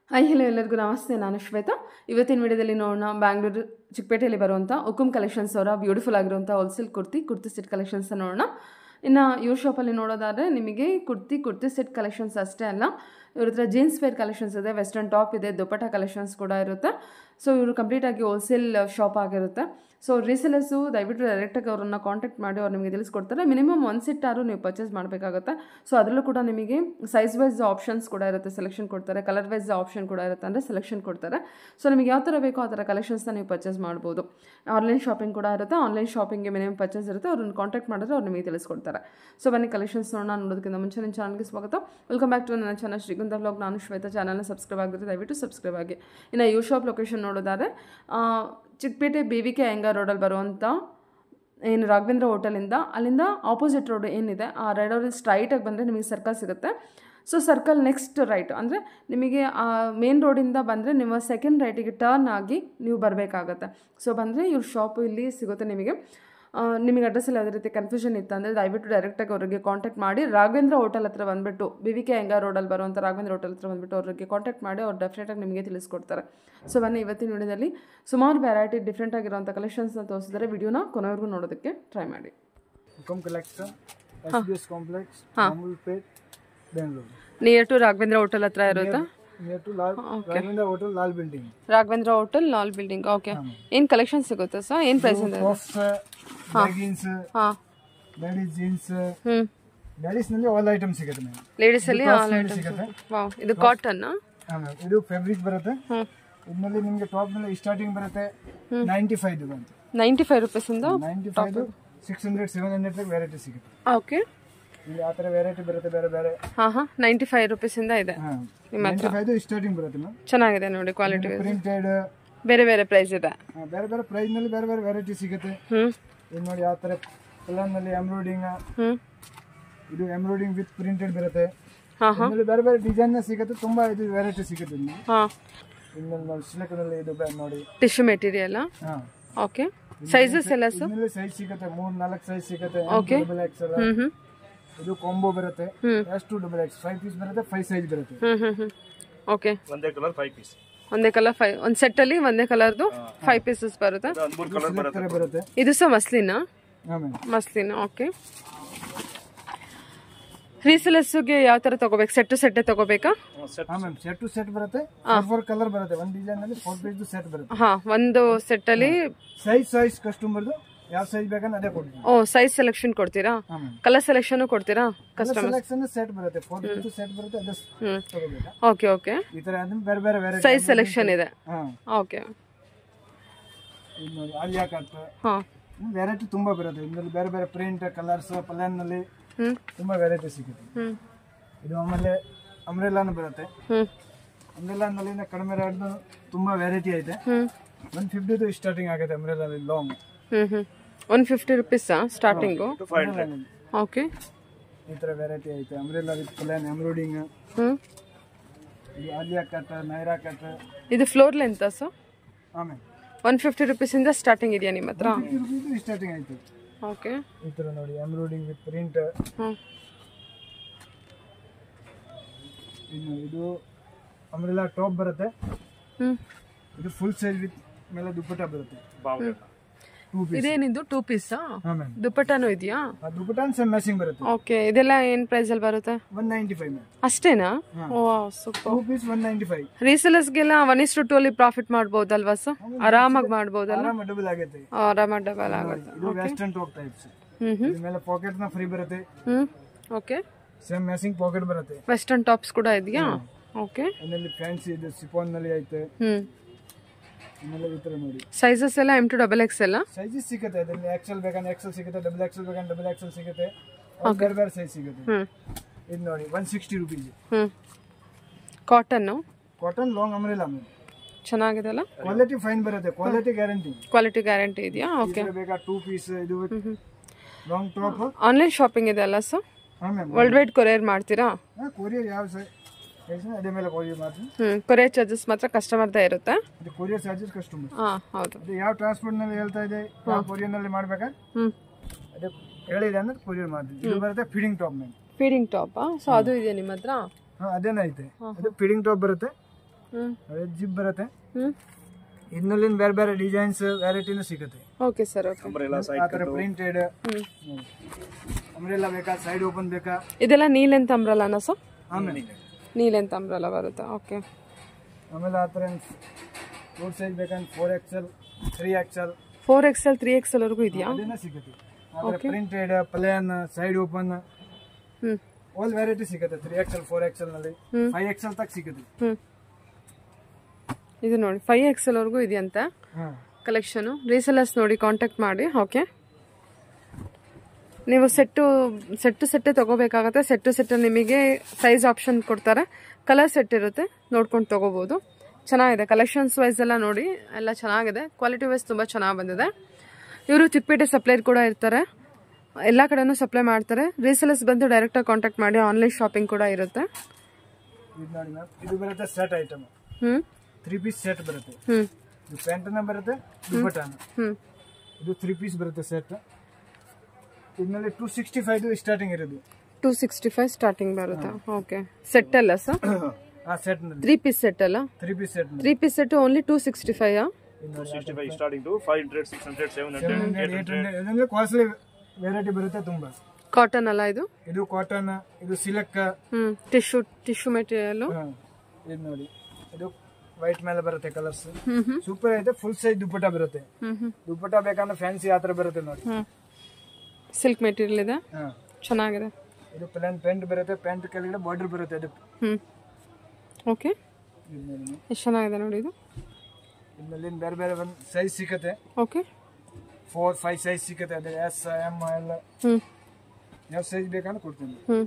Hi hello ಎಲ್ಲರಿಗೂ ನಮಸ್ತೆ ನಾನು ಶ್ವೇತಾ ಇವತ್ತಿನ ವಿಡಿಯೋದಲ್ಲಿ ನೋಡೋಣ ಬ್ಯಾಂಗ್ಳೂರು ಚಿಕ್ಕಪೇಟೆಯಲ್ಲಿ ಬರುವಂಥ ಉಕ್ಕುಮ್ ಕಲೆಕ್ಷನ್ಸ್ ಅವರ ಬ್ಯೂಟಿಫುಲ್ ಆಗಿರುವಂಥ wholesale kurti kurti set collections ನೋಡೋಣ ಇನ್ನು ಇವ್ರ ಶಾಪಲ್ಲಿ ನೋಡೋದಾದರೆ ನಿಮಗೆ ಕುರ್ತಿ ಕುರ್ತಿ ಸೆಟ್ ಕಲೆಕ್ಷನ್ಸ್ ಅಷ್ಟೇ ಅಲ್ಲ ಇವ್ರ ಹತ್ರ ಜೀನ್ಸ್ ವೇರ್ ಕಲೆಕ್ಷನ್ಸ್ ಇದೆ ವೆಸ್ಟರ್ನ್ ಟಾಪ್ ಇದೆ ದುಪಟ್ಟ ಕಲೆಕ್ಷನ್ಸ್ ಕೂಡ ಇರುತ್ತೆ ಸೊ ಇವರು ಕಂಪ್ಲೀಟಾಗಿ ಹೋಲ್ಸೇಲ್ ಶಾಪ್ ಆಗಿರುತ್ತೆ ಸೊ ರೀಸೆಲರ್ಸು ದಯವಿಟ್ಟು ಡೈರೆಕ್ಟಾಗಿ ಅವ್ರನ್ನ ಕಾಂಟ್ಯಾಕ್ಟ್ ಮಾಡಿ ಅವ್ರು ನಿಮಗೆ ತಿಳಿಸ್ಕೊಡ್ತಾರೆ ಮಿನಿಮಮ್ ಒಂದು ಸೆಟ್ ಆರು ನೀವು ಪರ್ಚೇಸ್ ಮಾಡಬೇಕಾಗುತ್ತೆ ಸೊ ಅದರಲ್ಲೂ ಕೂಡ ನಿಮಗೆ ಸೈಜ್ ವೈಸ್ ಆಪ್ಷನ್ಸ್ ಕೂಡ ಇರುತ್ತೆ ಸೆಲೆಕ್ಷನ್ ಕೊಡ್ತಾರೆ ಕಲರ್ ವೈಸ್ ಆಪ್ಷನ್ ಕೂಡ ಇರುತ್ತೆ ಅಂದರೆ ಸೆಲೆಕ್ಷನ್ ಕೊಡ್ತಾರೆ ಸೊ ನಿಮಗೆ ಯಾವ ಥರ ಬೇಕೋ ಆ ಥರ ಕಲೆಕ್ಷನ್ಸ್ನ ನೀವು ಪರ್ಚೇಸ್ ಮಾಡ್ಬೋದು ಆನ್ಲೈನ್ ಶಾಪಿಂಗ್ ಕೂಡ ಇರುತ್ತೆ ಆನ್ಲೈನ್ ಶಾಪಿಂಗ್ಗೆ ಮಿನಿಮಮ್ ಪರ್ಚೇಸ್ ಇರುತ್ತೆ ಅವ್ರನ್ನ ಕಾಂಟ್ಯಾಕ್ಟ್ ಮಾಡಿದ್ರೆ ಅವ್ರು ನಿಮಗೆ ತಿಳಿಸ್ಕೊಡ್ತಾರೆ ಸೊ ಬನ್ನಿ ಕಲೆಕ್ಷನ್ಸ್ ನೋಡೋಣ ನೋಡೋದಕ್ಕಿಂತ ಮುಂಚೆ ನನ್ನ ಚಾನಲ್ಗೆ ಸ್ವಾಗತ ವೆಲ್ಕಮ್ ಬ್ಯಾಕ್ ಟು ನನ್ನ ಚಾನಲ್ ಶ್ರೀಗಂಧ ಬ್ಲಾಗ್ ನಾನು ಶ್ವೇತಾ ಚಾನಲ್ನ ಸಬ್ಸ್ಕ್ರೈಬ್ ಆಗಿರುತ್ತೆ ದಯವಿಟ್ಟು ಸಬ್ಸ್ಕ್ರೈಬ್ ಆಗಿ ಇನ್ನು ಯು ಶಾಪ್ ಲೊಕೇಶನ್ ನೋಡೋದಾದ್ರೆ ಆ, Chickpet B V K Iyengar ರೋಡಲ್ಲಿ ಬರುವಂಥ ಏನು ರಾಘವೇಂದ್ರ ಹೋಟೆಲಿಂದ ಅಲ್ಲಿಂದ ಆಪೋಸಿಟ್ ರೋಡ್ ಏನಿದೆ ಆ ರೈಡ್ ರೋಡ್ ಸ್ಟ್ರೈಟಾಗಿ ಬಂದರೆ ನಿಮಗೆ ಸರ್ಕಲ್ ಸಿಗುತ್ತೆ ಸೊ ಸರ್ಕಲ್ ನೆಕ್ಸ್ಟ್ ರೈಟ್ ಅಂದರೆ ನಿಮಗೆ ಆ ಮೇನ್ ರೋಡಿಂದ ಬಂದರೆ ನಿಮ್ಮ ಸೆಕೆಂಡ್ ರೈಟಿಗೆ ಟರ್ನ್ ಆಗಿ ನೀವು ಬರಬೇಕಾಗತ್ತೆ ಸೊ ಬಂದರೆ ಇವ್ರ ಶಾಪು ಇಲ್ಲಿ ಸಿಗುತ್ತೆ ನಿಮಗೆ ಆ, ನಿಮಗೆ ಅಡ್ರೆಸ್ಸಲ್ಲಿ ಯಾವುದೇ ರೀತಿ ಕನ್ಫ್ಯೂಷನ್ ಇತ್ತು ಅಂದರೆ ದಯವಿಟ್ಟು ಡೈರೆಕ್ಟಾಗಿ ಅವರಿಗೆ ಕಾಂಟ್ಯಾಕ್ಟ್ ಮಾಡಿ ರಾಘವೇಂದ್ರ ಹೋಟೆಲ್ ಹತ್ರ ಬಂದುಬಿಟ್ಟು ಬಿ ವಿ ಕೆ ಹೆಂಗಾರ್ ರೋಡಲ್ಲಿ ಬರುವಂಥ ರಾಘವೇಂದ್ರ ಹೋಟೆಲ್ ಹತ್ರ ಬಂದುಬಿಟ್ಟು ಅವ್ರಿಗೆ ಕಾಂಟ್ಯಾಕ್ಟ್ ಮಾಡಿ ಅವ್ರು ಡೆಫಿನೆಟಾಗಿ ನಿಮಗೆ ತಿಳಿಸ್ಕೊಡ್ತಾರೆ ಸೊ ಬನ್ನಿ ಇವತ್ತಿನ ವಿಡಿಯೋದಲ್ಲಿ ಸುಮಾರು ವೆರೈಟಿ ಡಿಫ್ರೆಂಟ್ ಆಗಿರುವಂಥ ಕಲೆಕ್ಷನ್ಸ್ನ ತೋರಿಸಿದರೆ ವಿಡಿಯೋನ ಕೊನೆವರೆಗೂ ನೋಡೋದಕ್ಕೆ ಟ್ರೈ ಮಾಡಿ Hukum collection S B S complex Amulpet Bengaluru near to Raghavendra hotel ಹತ್ರ ಇರುತ್ತಾ near to Lal Raghavendra hotel Lal building Raghavendra hotel Lal building okay ಏನು ಕಲೆಕ್ಷನ್ ಸಿಗುತ್ತೆ ಸರ್ ಏನು ಪ್ರೈಸ್ ಇದೆ ಟಾಪ್ಸ್ ಲೆಗಿನ್ಸ್ ಹಾಂ ಲೇಡೀಸ್ ಜೀನ್ಸ್ ಹ್ಞೂ ಲೇಡೀಸ್ ನಲ್ಲಿ ಆಲ್ ಐಟಮ್ ಸಿಗುತ್ತೆ ಮ್ಯಾಮ್ ಲೇಡೀಸಲ್ಲಿ ಆಲ್ ಸಿಗುತ್ತೆ ವಾವ್ ಇದು ಕಾಟನ್ ಹಾ ಮ್ಯಾಮ್ ಇದು ಫ್ಯಾಬ್ರಿಕ್ ಬರುತ್ತೆ ಹ್ಞೂ ಇದ್ರಲ್ಲಿ ನಿಮಗೆ ಟಾಪ್ ನಲ್ಲಿ ಸ್ಟಾರ್ಟಿಂಗ್ ಬರುತ್ತೆ ನೈಂಟಿ ಫೈವ್ ಅಂತ ನೈಂಟಿ ಫೈವ್ ರುಪೀಸಿಂದ ninety five six hundred seven hundred variety ಸಿಗುತ್ತೆ ಓಕೆ ಇಲ್ಲಿ ಆ ಥರ ವೆರೈಟಿ ಬರುತ್ತೆ ಬೇರೆ ಬೇರೆ ಹಾಂ ಹಾಂ ನೈಂಟಿ ಫೈವ್ ರುಪೀಸಿಂದ ಇದೆ ಹಾ ನೈಂಟಿ ಫೈವ್ ಸ್ಟಾರ್ಟಿಂಗ್ ಬರುತ್ತೆ ಮ್ಯಾಮ್ ಚೆನ್ನಾಗಿದೆ ನೋಡಿ ಕ್ವಾಲಿಟಿ ಪ್ರಿಂಟೆಡ್ ಬೇರೆ ಬೇರೆ ಪ್ರೈಸ್ ಇದೆ ಬೇರೆ ಬೇರೆ ಪ್ರೈಸ್ ನಲ್ಲಿ ಬೇರೆ ಬೇರೆ ವೆರೈಟಿ ಸಿಗುತ್ತೆ ಹ್ಞೂ ಇದು ನೋಡಿ ಯಾವ ಥರ ಕಲರ್ನಲ್ಲಿ ಎಂಬ್ರಾಯ್ಡಿಂಗ್ ಹ್ಞೂ ಇದು ಎಂಬ್ರಾಯ್ಡಿಂಗ್ ವಿತ್ ಪ್ರಿಂಟೆಡ್ ಬರುತ್ತೆ ಹಾಂ ಹಾಂ ಇದ್ರಲ್ಲಿ ಬೇರೆ ಬೇರೆ ಡಿಸೈನ್ ಸಿಗುತ್ತೆ ತುಂಬಾ ಇದು ವೆರೈಟಿ ಸಿಗುತ್ತೆ ಇಲ್ಲಿ ಹಾಂ ಇದ್ರಲ್ಲಿ ನೋಡಿ ಸಿಲಕದಲ್ಲಿ ಇದು ಬೇ- ನೋಡಿ ಟಿಶ್ಯೂ ಮೆಟೀರಿಯಲ್ ಹಾ ಓಕೆ ಸೈಜಸ್ ಎಲ್ಲ ಸರ್ ಇದರಲ್ಲಿ ಸೈಜ್ ಸಿಗುತ್ತೆ ಮೂರ್ ನಾಲ್ಕು ಸೈಜ್ ಸಿಗುತ್ತೆ ಡಬಲ್ ಎಕ್ಸ್ ಹ್ಞೂ ಹ್ಞೂ ಇದು ಕಾಂಬೋ ಬರುತ್ತೆ S to double X five piece ಬರುತ್ತೆ ಫೈವ್ ಸೈಜ್ ಬರುತ್ತೆ ಹ್ಞೂ ಹ್ಞೂ ಹ್ಞೂ ಓಕೆ ಒಂದೇ ಕಲರ್ ಫೈವ್ ಪೀಸ್ ಒಂದೇ ಕಲರ್ ಫೈವ್ ಒಂದು ಸೆಟ್ಟಲ್ಲಿ ಒಂದೇ ಕಲರ್ದು ಫೈವ್ ಪೀಸಸ್ ಬರುತ್ತೆ ಒಂದ್ ಮೂರ್ ಕಲರ್ Select ತರ ಬರುತ್ತೆ ಇದು ಸಹ ಮಸ್ಲಿನ ಹಾ ಮ್ಯಾಮ್ ಮಸ್ಲಿನ ಓಕೆ ರೀಸೆಲರ್ಸ್ಗೆ ಯಾವ ಥರ ತಗೋಬೇಕು ಸೆಟ್ ಸೆಟ್ಟೇ ತಗೋಬೇಕಾ ಹಾ ಮ್ಯಾಮ್ ಸೆಟ್ ಟು ಸೆಟ್ ಬರುತ್ತೆ ಫೋರ್ ಕಲರ್ ಬರುತ್ತೆ ಒಂದು ಡಿಸೈನ್ ಅಲ್ಲಿ ಫೋರ್ ಪೀಸ್ ಸೆಟ್ ಬರುತ್ತೆ ಹಾಂ ಒಂದು ಸೆಟ್ಟಲ್ಲಿ ಸೈಜ್ ಸೈಜ್ ಕಸ್ಟಮರ್ದು ಯಾವ ಸೈಜ್ ಬೇಕಂದ್ರೆ ಅದೇ ಕೊಡ್ತೀವಿ ಓ ಸೈಜ್ ಸೆಲೆಕ್ಷನ್ ಕೊಡ್ತೀರಾ ಹಾ ಮ್ಯಾಮ್ ಕಲರ್ ಸೆಲೆಕ್ಷನ್ ಕೊಡ್ತೀರಾ ಕಸ್ಟಮರ್ ಸೆಲೆಕ್ಷನ್ ಸೆಟ್ ಬರುತ್ತೆ ಫೋರ್ ಪೀಸ್ ಸೆಟ್ ಬರುತ್ತೆ ಅದೇ ಹ್ಮ್. ತಗೋಬೇಕಾ ಓಕೆ ಓಕೆ ಈ ತರ ಅಂದ್ರೆ ಬೇರೆ ಬೇರೆ ವೆರೈಟಿ ಸೈಜ್ ಸೆಲೆಕ್ಷನ್ ಇದೆ ಹಾ ಓಕೆ ಇದು ನೋಡಿ ಆಲಿಯಾ ಕಟ್ ಹಾಂ ವೆರೈಟಿ ತುಂಬಾ ಬರುತ್ತೆ ಇದರಲ್ಲಿ ಬೇರೆ ಬೇರೆ ಪ್ರಿಂಟ್ ಕಲರ್ಸ್ ಪ್ಲಾನ್ ನಲ್ಲಿ ಹ್ಞೂ ತುಂಬಾ ವೆರೈಟಿ ಸಿಗುತ್ತೆ ಹ್ಞೂ ಇದು ಆಮೇಲೆ ಅಂಬ್ರೆಲಾನು ಬರುತ್ತೆ ಹ್ಞೂ ಅಂಬ್ರೆಲಾನಲ್ಲಿ ಕಡಿಮೆ ರೇಟ್ ತುಂಬಾ ವೆರೈಟಿ ಐತೆ ಹ್ಞೂ ಒನ್ ಫಿಫ್ಟಿದು ಸ್ಟಾರ್ಟಿಂಗ್ ಆಗುತ್ತೆ ಅಂಬ್ರೆಲಾ ಲಾಂಗ್ ಹ್ಞೂ ಹ್ಞೂ ಒನ್ ಫಿಫ್ಟಿ ರುಪೀಸಾ ಸ್ಟಾರ್ಟಿಂಗು ಓಕೆ ಈ ತರ ವೆರೈಟಿ ಐತೆ ಅಂಬ್ರೆಲಾ ವಿತ್ ಪ್ಲಾನ್ ಎಂಬ್ರಾಯ್ಡಿಂಗ್ ಹ್ಞೂ ಇದು ಆಲಿಯಾ ಕಟ್ ನೈರಾ ಕಟ್ ಇದು ಫ್ಲೋರ್ ಲೆಂತ್ ಸರ್ ಆಮೇಲೆ ಒನ್ ಫಿಫ್ಟಿ ರುಪೀಸಿಂದ ಸ್ಟಾರ್ಟಿಂಗ್ ಇದೆಯಾ ನಿಮ್ಮ ಹತ್ರ ಇದು ಸ್ಟಾರ್ಟಿಂಗ್ ಐತೆ ಓಕೆ ಈ ತರ ನೋಡಿ ಎಂಬ್ರಾಯ್ಡಿಂಗ್ ವಿತ್ ಪ್ರಿಂಟ್ ಹ್ಞೂ ಇನ್ನು ಇದು ಅಂಬ್ರೆಲಾ ಟಾಪ್ ಬರುತ್ತೆ ಹ್ಞೂ ಇದು ಫುಲ್ ಸೈಜ್ ವಿತ್ ಮೇಲೆ ದುಪ್ಪಟ್ಟ ಬರುತ್ತೆ ಟೂ ಪೀಸ್ ಇದೇನಿದು ಟೂ ಪೀಸಾ ಹಾ ಮ್ಯಾಮ್ ದುಪ್ಪಟ್ಟನೂ ಇದೆಯಾ ಆ ದುಪ್ಪಟ್ಟ ಸೇಮ್ ಮ್ಯಾಚಿಂಗ್ ಬರುತ್ತೆ ಓಕೆ ಇದೆಲ್ಲ ಏನು ಪ್ರೈಸಲ್ಲಿ ಬರುತ್ತೆ ಒನ್ ನೈಂಟಿ ಫೈವ್ ಮ್ಯಾಮ್ ಅಷ್ಟೇನಾ oh super two piece one ninety five ರೀಸೆಲರ್ಸ್ಗೆಲ್ಲ ಒನ್ ಇಸ್ ಟು ಟು ಅಲ್ಲಿ ಪ್ರಾಫಿಟ್ ಮಾಡ್ಬೋದಲ್ವಾ ಸರ್ ಆರಾಮಾಗಿ ಮಾಡ್ಬೋದಲ್ಲ ಆರಾಮ ಡಬಲ್ ಆಗೈತೆ ಆರಾಮಾಗಿ ಡಬಲ್ ಆಗುತ್ತೆ ಇದು ವೆಸ್ಟರ್ನ್ ಟಾಪ್ ಟೈಪ್ಸ್ ಹ್ಞೂ ಹ್ಞೂ ಇದ್ರ ಮೇಲೆ ಪಾಕೆಟ್ ನ ಫ್ರೀ ಬರುತ್ತೆ ಹ್ಞೂ ಓಕೆ ಸೇಮ್ ಮ್ಯಾಚಿಂಗ್ ಪಾಕೆಟ್ ಬರುತ್ತೆ ವೆಸ್ಟರ್ನ್ ಟಾಪ್ಸ್ ಕೂಡ ಇದೆಯಾ ಓಕೆ ಆಮೇಲೆ ಫ್ಯಾನ್ಸಿ ಇದು ಸಿಫಾನ್ ನಲ್ಲಿ ಐತೆ ಹ್ಞೂ ಆಮೇಲೆ ಈ ತರ ನೋಡಿ ಸೈಜಸ್ ಎಲ್ಲ ಎಮ್ ಟು ಡಬಲ್ ಎಕ್ಸ್ ಎಲ್ಲ ಸೈಜಸ್ ಸಿಗುತ್ತೆ ಅದರಲ್ಲಿ ಎಕ್ಸೆಲ್ ಬೇಕಂದ್ರೆ ಎಕ್ಸೆಲ್ ಸಿಗುತ್ತೆ ಡಬಲ್ ಎಕ್ಸೆಲ್ ಬೇಕಂದ್ರೆ ಡಬಲ್ ಎಕ್ಸೆಲ್ ಸಿಗುತ್ತೆ ಅವ್ರ್ ಬೇರೆ ಬೇರೆ ಸೈಜ್ ಸಿಗುತ್ತೆ ಹ್ಞೂ ಇದು ನೋಡಿ ಒನ್ ಸಿಕ್ಸ್ಟಿ ರುಪೀಸ್ ಹ್ಞೂ ಕಾಟನ್ನು ಕಾಟನ್ ಲಾಂಗ್ ಅಮ್ರೆಲ್ಲ ಚೆನ್ನಾಗಿದೆ ಅಲ್ಲ ಕ್ವಾಲಿಟಿ ಫೈನ್ ಬರುತ್ತೆ ಕ್ವಾಲಿಟಿ ಗ್ಯಾರಂಟಿ ಕ್ವಾಲಿಟಿ ಗ್ಯಾರಂಟಿ ಇದೆಯಾ ಓಕೆ ಬೇಕಾ ಟೂ ಪೀಸ್ ಇದು ಲಾಂಗ್ ಟಾಪ್ ಆನ್ಲೈನ್ ಶಾಪಿಂಗ್ ಇದೆ ಅಲ್ಲ ಸರ್ ಹಾ ಮ್ಯಾಮ್ ವರ್ಲ್ಡ್ ವೈಡ್ ಕೊರಿಯರ್ ಮಾಡ್ತೀರಾ ಕೊರಿಯರ್ ಯಾವ ಸೈಜ್ ಅದೇ ಮೇಲೆ ಕೊರಿಯರ್ ಮಾಡ್ತೀನಿ ಹ್ಞೂ ಕೊರಿಯರ್ ಚಾರ್ಜಸ್ ಮಾತ್ರ ಕಸ್ಟಮರ್ದೇ ಇರುತ್ತೆ ಇದು ಕೊರಿಯರ್ ಚಾರ್ಜಸ್ ಕಸ್ಟಮರ್ ಹಾಂ ಹೌದು ಅದು ಯಾವ ಟ್ರಾನ್ಸ್ಪೋರ್ಟ್ ನಲ್ಲಿ ಹೇಳ್ತಾ ಇದೆ ಯಾವ ಕೊರಿಯರ್ ನಲ್ಲಿ ಮಾಡ್ಬೇಕಾ ಹ್ಞೂ ಅದೇ ಹೇಳಿದೆ ಅಂದ್ರೆ ಕೊರಿಯರ್ ಮಾಡ್ತೀವಿ ಇದು ಬರುತ್ತೆ ಫೀಡಿಂಗ್ ಟಾಪ್ ಮೇಲೆ ಫೀಡಿಂಗ್ ಟಾಪಾ ಸೊ ಅದು ಇದೆ ನಿಮ್ಮ ಹತ್ರ ಹಾ ಅದೇನ ಐತೆ ಅದು ಫೀಡಿಂಗ್ ಟಾಪ್ ಬರುತ್ತೆ ಹ್ಮ್ ಅದೇ ಜಿಪ್ ಬರುತ್ತೆ ಹ್ಮ್ ಇದರಲ್ಲಿ ಬೇರೆ ಬೇರೆ ಡಿಸೈನ್ಸ್ ವೆರೈಟಿನೂ ಸಿಗುತ್ತೆ ಓಕೆ ಸರ್ ಓಕೆ ಆ ಥರ ಪ್ರಿಂಟೆಡ್ ಹ್ಮ್ ಅಂಬ್ರೆಲ್ಲ ಬೇಕಾ ಸೈಡ್ ಓಪನ್ ಬೇಕಾ ಇದೆಲ್ಲ ನೀಲೆಂತ ಅಂಬ್ರಲ್ಲನ ಸರ್ ಆಮೇಲೆ ನೀಲೆಂತ ಅಂಬ್ರಲ್ಲ ಬರುತ್ತೆ ಓಕೆ ಆಮೇಲೆ ಆ ಥರ ಫೋರ್ ಸೈಜ್ ಬೇಕಂದ್ರೆ four XL three XL four XL three XL ವರೆಗೂ ಇದೆಯಾ ಅದನ್ನ ಸಿಗುತ್ತೆ ಆ ಥರ ಪ್ರಿಂಟೆಡ್ ಪ್ಲೇನ್ ಸೈಡ್ ಓಪನ್ ಹ್ಮ್ ಆಲ್ ವೆರೈಟಿ ಸಿಗುತ್ತೆ ತ್ರೀ ಎಕ್ಸೆಲ್ ಫೋರ್ ಎಕ್ಸೆಲ್ ನಲ್ಲಿ ಹ್ಮ್. ಫೈವ್ ಎಕ್ಸೆಲ್ ತಕ್ಕ ಸಿಗುತ್ತೆ ಹ್ಮ್ ಇದು ನೋಡಿ ಫೈವ್ ಎಕ್ಸೆಲ್ ವರೆಗೂ ಇದೆಯಂತೆ ಹಾಂ ಕಲೆಕ್ಷನು ರೀಸೆಲರ್ಸ್ ನೋಡಿ ಕಾಂಟ್ಯಾಕ್ಟ್ ಮಾಡಿ ಓಕೆ ನೀವು ಸೆಟ್ಟು ಸೆಟ್ಟು ಸೆಟ್ಟೇ ತಗೋಬೇಕಾಗತ್ತೆ ಸೆಟ್ಟು ಸೆಟ್ಟು ನಿಮಗೆ ಸೈಜ್ ಆಪ್ಷನ್ ಕೊಡ್ತಾರೆ ಕಲರ್ ಸೆಟ್ ಇರುತ್ತೆ ನೋಡ್ಕೊಂಡು ತಗೋಬೋದು ಚೆನ್ನಾಗಿದೆ ಕಲೆಕ್ಷನ್ಸ್ ವೈಸ್ ಎಲ್ಲ ನೋಡಿ ಎಲ್ಲ ಚೆನ್ನಾಗಿದೆ ಕ್ವಾಲಿಟಿ ವೈಸ್ ತುಂಬ ಚೆನ್ನಾಗಿ ಬಂದಿದೆ ಇವರು ಚಿಕ್ಕಪೇಟೆ ಸಪ್ಲೈರ್ ಕೂಡ ಇರ್ತಾರೆ ಎಲ್ಲ ಕಡೆನೂ ಸಪ್ಲೈ ಮಾಡ್ತಾರೆ ರೀಸೆಲರ್ಸ್ ಬಂದು ಡೈರೆಕ್ಟಾಗಿ ಕಾಂಟ್ಯಾಕ್ಟ್ ಮಾಡಿ ಆನ್ಲೈನ್ ಶಾಪಿಂಗ್ ಕೂಡ ಇರುತ್ತೆ ಇದು ನೋಡಿ ಮ್ಯಾಮ್ ಇದು ಬರುತ್ತೆ ಸೆಟ್ ಐಟಮ್ ಹ್ಞೂ ತ್ರೀ ಪೀಸ್ ಸೆಟ್ ಬರುತ್ತೆ ಹ್ಞೂ ಇದು ಪ್ಯಾಂಟನ ಬರುತ್ತೆ ದುಪಟಾನ ಹ್ಞೂ ಇದು ತ್ರೀ ಪೀಸ್ ಬರುತ್ತೆ ಸೆಟ್ ಇದರಲ್ಲಿ ಟೂ ಸಿಕ್ಸ್ಟಿ ಫೈವ್ ಸ್ಟಾರ್ಟಿಂಗ್ ಇರೋದು ಟೂ ಸಿಕ್ಸ್ಟಿ ಫೈವ್ ಸ್ಟಾರ್ಟಿಂಗ್ ಬರುತ್ತೆ ಓಕೆ ಸೆಟ್ ಅಲ್ಲ ಸರ್ ಆ ಸೆಟ್ ನಲ್ಲಿ ತ್ರೀ ಪೀಸ್ ಸೆಟ್ ಅಲ್ಲ ತ್ರೀ ಪೀಸ್ ಸೆಟ್ ನಲ್ಲಿ three piece set only two sixty five sixty five starting to five hundred six hundred seven hundred eight hundred ಇದರಲ್ಲಿ costly variety ಬರುತ್ತೆ ತುಂಬಾ cotton ಅಲ್ಲ ಇದು ಇದು ಕಾಟನ್ ಇದು ಸಿಲಕ್ ಹ್ಮ್ ಟಿಶ್ಯೂ ಟಿಶ್ಯೂ ಮೆಟೀರಿಯಲ್ ಇದು ನೋಡಿ ಇದು ವೈಟ್ ಮೇಲೆ ಬರುತ್ತೆ ಕಲರ್ಸ್ ಹ್ಮ್ ಹ್ಮ್ ಸೂಪರ್ ಐತೆ ಫುಲ್ ಸೈಜ್ ದುಪ್ಪಟ ಬರುತ್ತೆ ಹ್ಮ್ ಹ್ಮ್ ದುಪ್ಪಟ ಬೇಕಂದ್ರೆ ಫ್ಯಾನ್ಸಿ ಆ ಥರ ಬರುತ್ತೆ ನೋಡಿ ಹ್ಮ್ ಸಿಲ್ಕ್ ಮೆಟೀರಿಯಲ್ ಇದೆ ಹಾ ಚೆನ್ನಾಗಿದೆ ಇದು ಪ್ಲಾನ್ ಪ್ಯಾಂಟ್ ಬರುತ್ತೆ ಪ್ಯಾಂಟ್ ಕೆಳಗಡೆ ಬಾರ್ಡರ್ ಬರುತ್ತೆ ಇದು ಹ್ಮ್ ಓಕೆ ಇದು ನೋಡಿ ನೀವು. ಎಷ್ಟು ಚೆನ್ನಾಗಿದೆ ನೋಡಿ ಇದು ಇದ್ರಲ್ಲಿ ಬೇರೆ ಬೇರೆ ಒಂದು ಸೈಜ್ ಸಿಕ್ಕತ್ತೆ ಓಕೆ ಫೋರ್ ಫೈವ್ ಸೈಜ್ ಸಿಕ್ಕತ್ತೆ ಅದೇ ಎಸ್ ಎಮ್ ಎಲ್ಲ ಹ್ಮ್ ಯಾವ ಸೈಜ್ ಬೇಕಂದ್ರೆ ಕೊಡ್ತೀನಿ ಹ್ಮ್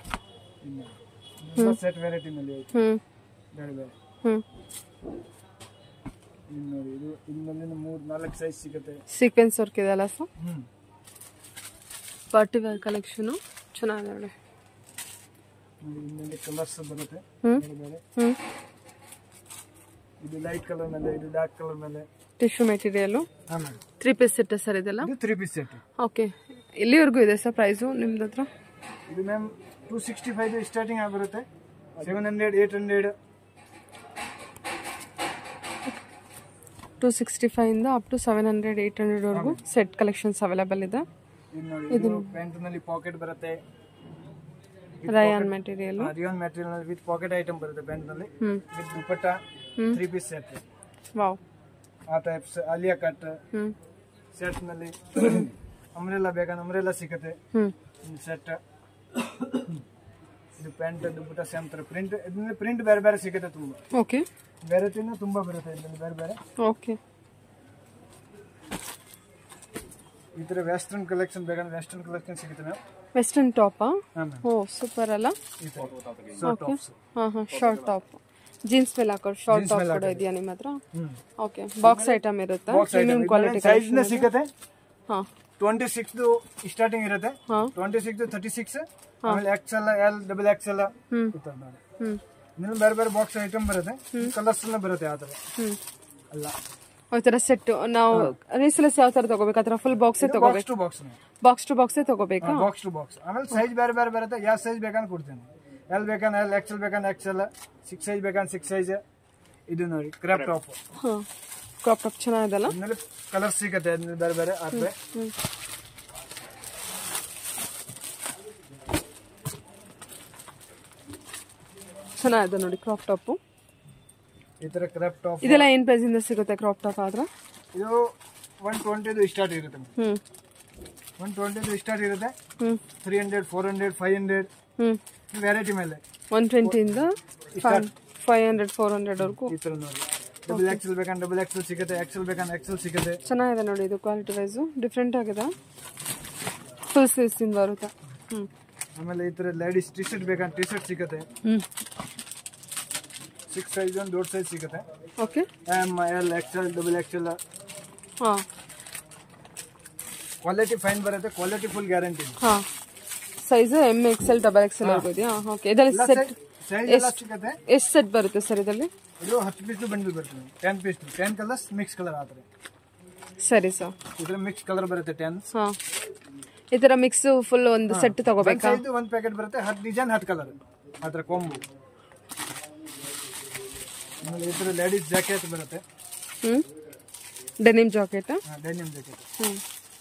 ಸೆಟ್ ವೆರೈಟಿನಲ್ಲಿ ಐತೆ ಹ್ಮ್ ಬೇರೆ ಬೇರೆ ಹ್ಮ್ ಇನ್ನು ನೋಡಿ ಇದು ಇದ್ರಲ್ಲಿ ಮೂರು ನಾಲ್ಕು ಸೈಜ್ ಸಿಗುತ್ತೆ ಸೀಕ್ವೆನ್ಸ್ ವರ್ಕ್ ಇದೆ ಅಲ್ಲ ಸರ್ ಹ್ಮ್ ಪಾರ್ಟಿ ವೇರ್ ಕಲೆಕ್ಷನು ಚೆನ್ನಾಗಿದೆ ನೋಡಿ ನೋಡಿ ಇನ್ನೊಂದು ಕಲರ್ಸ್ ಬರುತ್ತೆ ಹ್ಮ್ ಬೇರೆ ಬೇರೆ ಹ್ಮ್ ಇದು ಲೈಟ್ ಕಲರ್ ಮೇಲೆ ಇದು ಡಾರ್ಕ್ ಕಲರ್ ಮೇಲೆ ಟಿಶ್ಯೂ ಮೆಟೀರಿಯಲು ಆಮೇಲೆ ತ್ರೀ ಪೀಸ್ ಸೆಟ್ ಸರ್ ಇದೆಲ್ಲ ಇದು ತ್ರೀ ಪೀಸ್ ಸೆಟ್ ಓಕೆ ಎಲ್ಲಿವರೆಗೂ ಇದೆ ಸರ್ ಪ್ರೈಸು ನಿಮ್ದು ಹತ್ರ ಇದು ma'am two sixty five starting ಆಗಿರುತ್ತೆ seven hundred eight hundred two sixty ಫೈವಿಂದ up to seven hundred eight ಹಂಡ್ರೆಡ್ವರೆಗೂ ಸೆಟ್ ಕಲೆಕ್ಷನ್ಸ್ ಅವೈಲೇಬಲ್ ಇದೆ ಇದು ನೋಡಿ ಇದು ಪ್ಯಾಂಟ್ ನಲ್ಲಿ ಪಾಕೆಟ್ ಬರುತ್ತೆ rayon material rayon material with pocket item ಬರುತ್ತೆ ಪ್ಯಾಂಟ್ ನಲ್ಲಿ ಹ್ಮ್ with dupatta three piece set wow ಆ ಟೈಪ್ಸ್ ಅಲಿಯಾ ಕಟ್ ಹ್ಮ್ ಸೆಟ್ ನಲ್ಲಿ ಅಮ್ರೆಲ್ಲ ಬೇಕಂದ್ರೆ ಅಮ್ರೆಲ್ಲ ಸಿಗುತ್ತೆ ಹ್ಮ್ ಸೆಟ್ ಇದು ಪ್ಯಾಂಟ್ ದುಪಟ್ಟ ಸೇಮ್ ತರ ಪ್ರಿಂಟ್ ಇದರಲ್ಲಿ ಪ್ರಿಂಟ್ ಬೇರೆ ಬೇರೆ ಸಿಗುತ್ತೆ ತುಂಬಾ ಓಕೆ ವೆರೈಟಿನೂ ತುಂಬಾ ಬರುತ್ತೆ ಇದರಲ್ಲಿ ಬೇರೆ ಬೇರೆ ಓಕೆ ಈ ತರ ವೆಸ್ಟರ್ನ್ ಕಲೆಕ್ಷನ್ ಬೇಕಂದ್ರೆ ವೆಸ್ಟರ್ನ್ ಕಲೆಕ್ಷನ್ ಸಿಗುತ್ತೆ ಮ್ಯಾಮ್ ವೆಸ್ಟರ್ನ್ ಟಾಪಾ ಹಾಂ ಓ ಸೂಪರ್ ಅಲ್ಲ ಈ ತರ ಸೊ ಟಾಪ್ಸ್ ಹಾಂ ಹಾಂ ಶಾರ್ಟ್ ಟಾಪ್ ಜೀನ್ಸ್ ಮೇಲೆ ಹಾಕೋ ಶಾರ್ಟ್ ಟಾಪ್ ಕೂಡ ಇದೆಯಾ ನಿಮ್ಮ ಹತ್ರ ಹ್ಮ್ ಓಕೆ ಬಾಕ್ಸ್ ಐಟಮ್ ಇರುತ್ತೆ ಪ್ರೀಮಿಯಂ ಕ್ವಾಲಿಟಿ ಸೈಜ್ ಸಿಗುತ್ತೆ ಹಾಂ ಟ್ವೆಂಟಿ ಸಿಕ್ಸ್ ಸ್ಟಾರ್ಟಿಂಗ್ ಇರುತ್ತೆ ಹಾ. ಟ್ವೆಂಟಿ ಸಿಕ್ಸ್ ತರ್ಟಿ ಸಿಕ್ಸ್ ಆಮೇಲೆ ಎಕ್ಸ್ ಎಲ್ಲ ಎಲ್ ಡಬಲ್ ಎಕ್ಸ್ ಎಲ್ಲ ಹ್ಮ್. ಇರ್ತದೆ ನೋಡಿ ಹ್ಞೂ ಇನ್ನು ಬೇರೆ ಬೇರೆ ಬಾಕ್ಸ್ ಐಟಮ್ ಬರುತ್ತೆ ಕಲರ್ಸ್ ಎಲ್ಲ ಬರುತ್ತೆ ಆ ಥರ ಹ್ಞೂ ಅಲ್ಲ ಈ ಥರ ಸೆಟ್ ನಾವು ರೀಸೆಲಸ್ ಯಾವ ಥರ ತಗೋಬೇಕು ಆ ಥರ ಫುಲ್ ಬಾಕ್ಸೇ ಬಾಕ್ಸ್ ತಗೋಬೇಕು ಟು ಬಾಕ್ಸ್ ಬಾಕ್ಸ್ ಟು ಬಾಕ್ಸೇ ತಗೋಬೇಕಾ ಬಾಕ್ಸ್ ಟು ಬಾಕ್ಸ್ ಆಮೇಲೆ ಸೈಜ್ ಬೇರೆ ಬೇರೆ ಬರುತ್ತೆ ಯಾವ ಸೈಜ್ ಬೇಕಂದ್ರೆ ಕೊಡ್ತೇನೆ ಎಲ್ ಬೇಕಂದ್ರೆ ಎಲ್ ಎಕ್ಸೆಲ್ ಬೇಕಂದ್ರೆ ಎಕ್ಸೆಲ್ ಸಿಕ್ಸ್ ಸೈಜ್ ಬೇಕಂದ್ರೆ ಸಿಕ್ಸ್ ಸೈಜ್ ಇದು ನೋಡಿ ಕ್ರಾಪ್ ಟಾಪ್ ಹಾಂ ಕ್ರಾಪ್ ಟಾಪ್ ಚೆನ್ನಾಗಿದಲ್ಲ ಅದ್ರಲ್ಲಿ ಕಲರ್ ಸಿಗುತ್ತೆ ಅದ್ರಲ್ಲಿ ಬೇರೆ ಬೇರೆ ಆದ್ರೆ ಚೆನ್ನಾಗಿದೆ ನೋಡಿ ಕ್ರಾಪ್ ಟಾಪು ಈ ತರ ಕ್ರಾಪ್ ಟಾಪ್ ಇದೆಲ್ಲ ಏನು ಪ್ರೈಸಿಂದ ಸಿಗುತ್ತೆ ಕ್ರಾಪ್ ಟಾಪ್ ಆದ್ರೆ ಇದು ಒನ್ ಟ್ವೆಂಟಿದು ಸ್ಟಾರ್ಟ್ ಇರುತ್ತೆ ಹ್ಞೂ ಒನ್ ಟ್ವೆಂಟಿದು ಸ್ಟಾರ್ಟ್ ಇರುತ್ತೆ ಹ್ಞೂ three hundred four hundred five hundred ಹ್ಞೂ ವೆರೈಟಿ ಮೇಲೆ ಒನ್ ಟ್ವೆಂಟಿಯಿಂದ ಫೈವ್ ಫೈವ್ ಹಂಡ್ರೆಡ್ ಫೋರ್ ಹಂಡ್ರೆಡ್ವರೆಗೂ ಈ ತರ ನೋಡಿ ಡಬಲ್ ಎಕ್ಸೆಲ್ ಬೇಕಂದ್ರೆ ಡಬಲ್ ಎಕ್ಸೆಲ್ ಸಿಗುತ್ತೆ ಎಕ್ಸೆಲ್ ಬೇಕಂದ್ರೆ ಎಕ್ಸೆಲ್ ಸಿಗುತ್ತೆ ಚೆನ್ನಾಗಿದೆ ನೋಡಿ ಇದು ಕ್ವಾಲಿಟಿ ವೈಸು ಡಿಫ್ರೆಂಟ್ ಆಗಿದೆ ಫುಲ್ ಸ್ಲೀವ್ಸಿಂದ ಬರುತ್ತೆ ಹ್ಞೂ ಆಮೇಲೆ ಈ ತರ ಲೇಡೀಸ್ ಟಿ ಶರ್ಟ್ ಬೇಕಂದ್ರೆ ಟಿ ಶರ್ಟ್ ಸಿಗುತ್ತೆ ಹ್ಞೂ ಸಿಕ್ಸ್ ಸೈಜ್ ಒಂದು ದೊಡ್ಡ ಸೈಜ್ ಸಿಗುತ್ತೆ okay M L XL double XL ಹಾಂ ಕ್ವಾಲಿಟಿ ಫೈನ್ ಬರುತ್ತೆ ಕ್ವಾಲಿಟಿ ಫುಲ್ ಗ್ಯಾರಂಟಿ ಹಾಂ size M XL double XL ಇದೆಯಾ ಓಕೆ ಇದರಲ್ಲಿ ಸೆಟ್ ಸೈಜ್ ಎಲ್ಲ ಸಿಗುತ್ತೆ ಎಷ್ಟು ಸೆಟ್ ಬರುತ್ತೆ ಸರ್ ಇದರಲ್ಲಿ ಇದು ಹತ್ತು ಪೀಸ್ ಬಂಡಲ್ ಬರ್ತದೆ ten piece ten colours mix colour ಆದ್ರೆ ಸರಿ ಸರ್ ಇದ್ರ ಮಿಕ್ಸ್ ಕಲರ್ ಬರುತ್ತೆ ಟೆನ್ ಹಾಂ ಈ ಥರ ಮಿಕ್ಸ್ ಫುಲ್ ಒಂದು ಸೆಟ್ ತಗೋಬೇಕಾ ಸೈಜ್ ಒಂದು ಪ್ಯಾಕೆಟ್ ಬರುತ್ತೆ ಹತ್ತು ಡಿಸೈನ್ ಹತ್ತು ಕಲರ್ ಆ ಥರ ಕೊಂಬು ಆಮೇಲೆ ಈ ಥರ ಲೇಡೀಸ್ ಜಾಕೆಟ್ ಬರುತ್ತೆ ಹ್ಞೂ ಡೆನಿಮ್ ಜಾಕೆಟ್ ಡೆನಿಮ್ ಜಾಕೆಟ್ ಹ್ಞೂ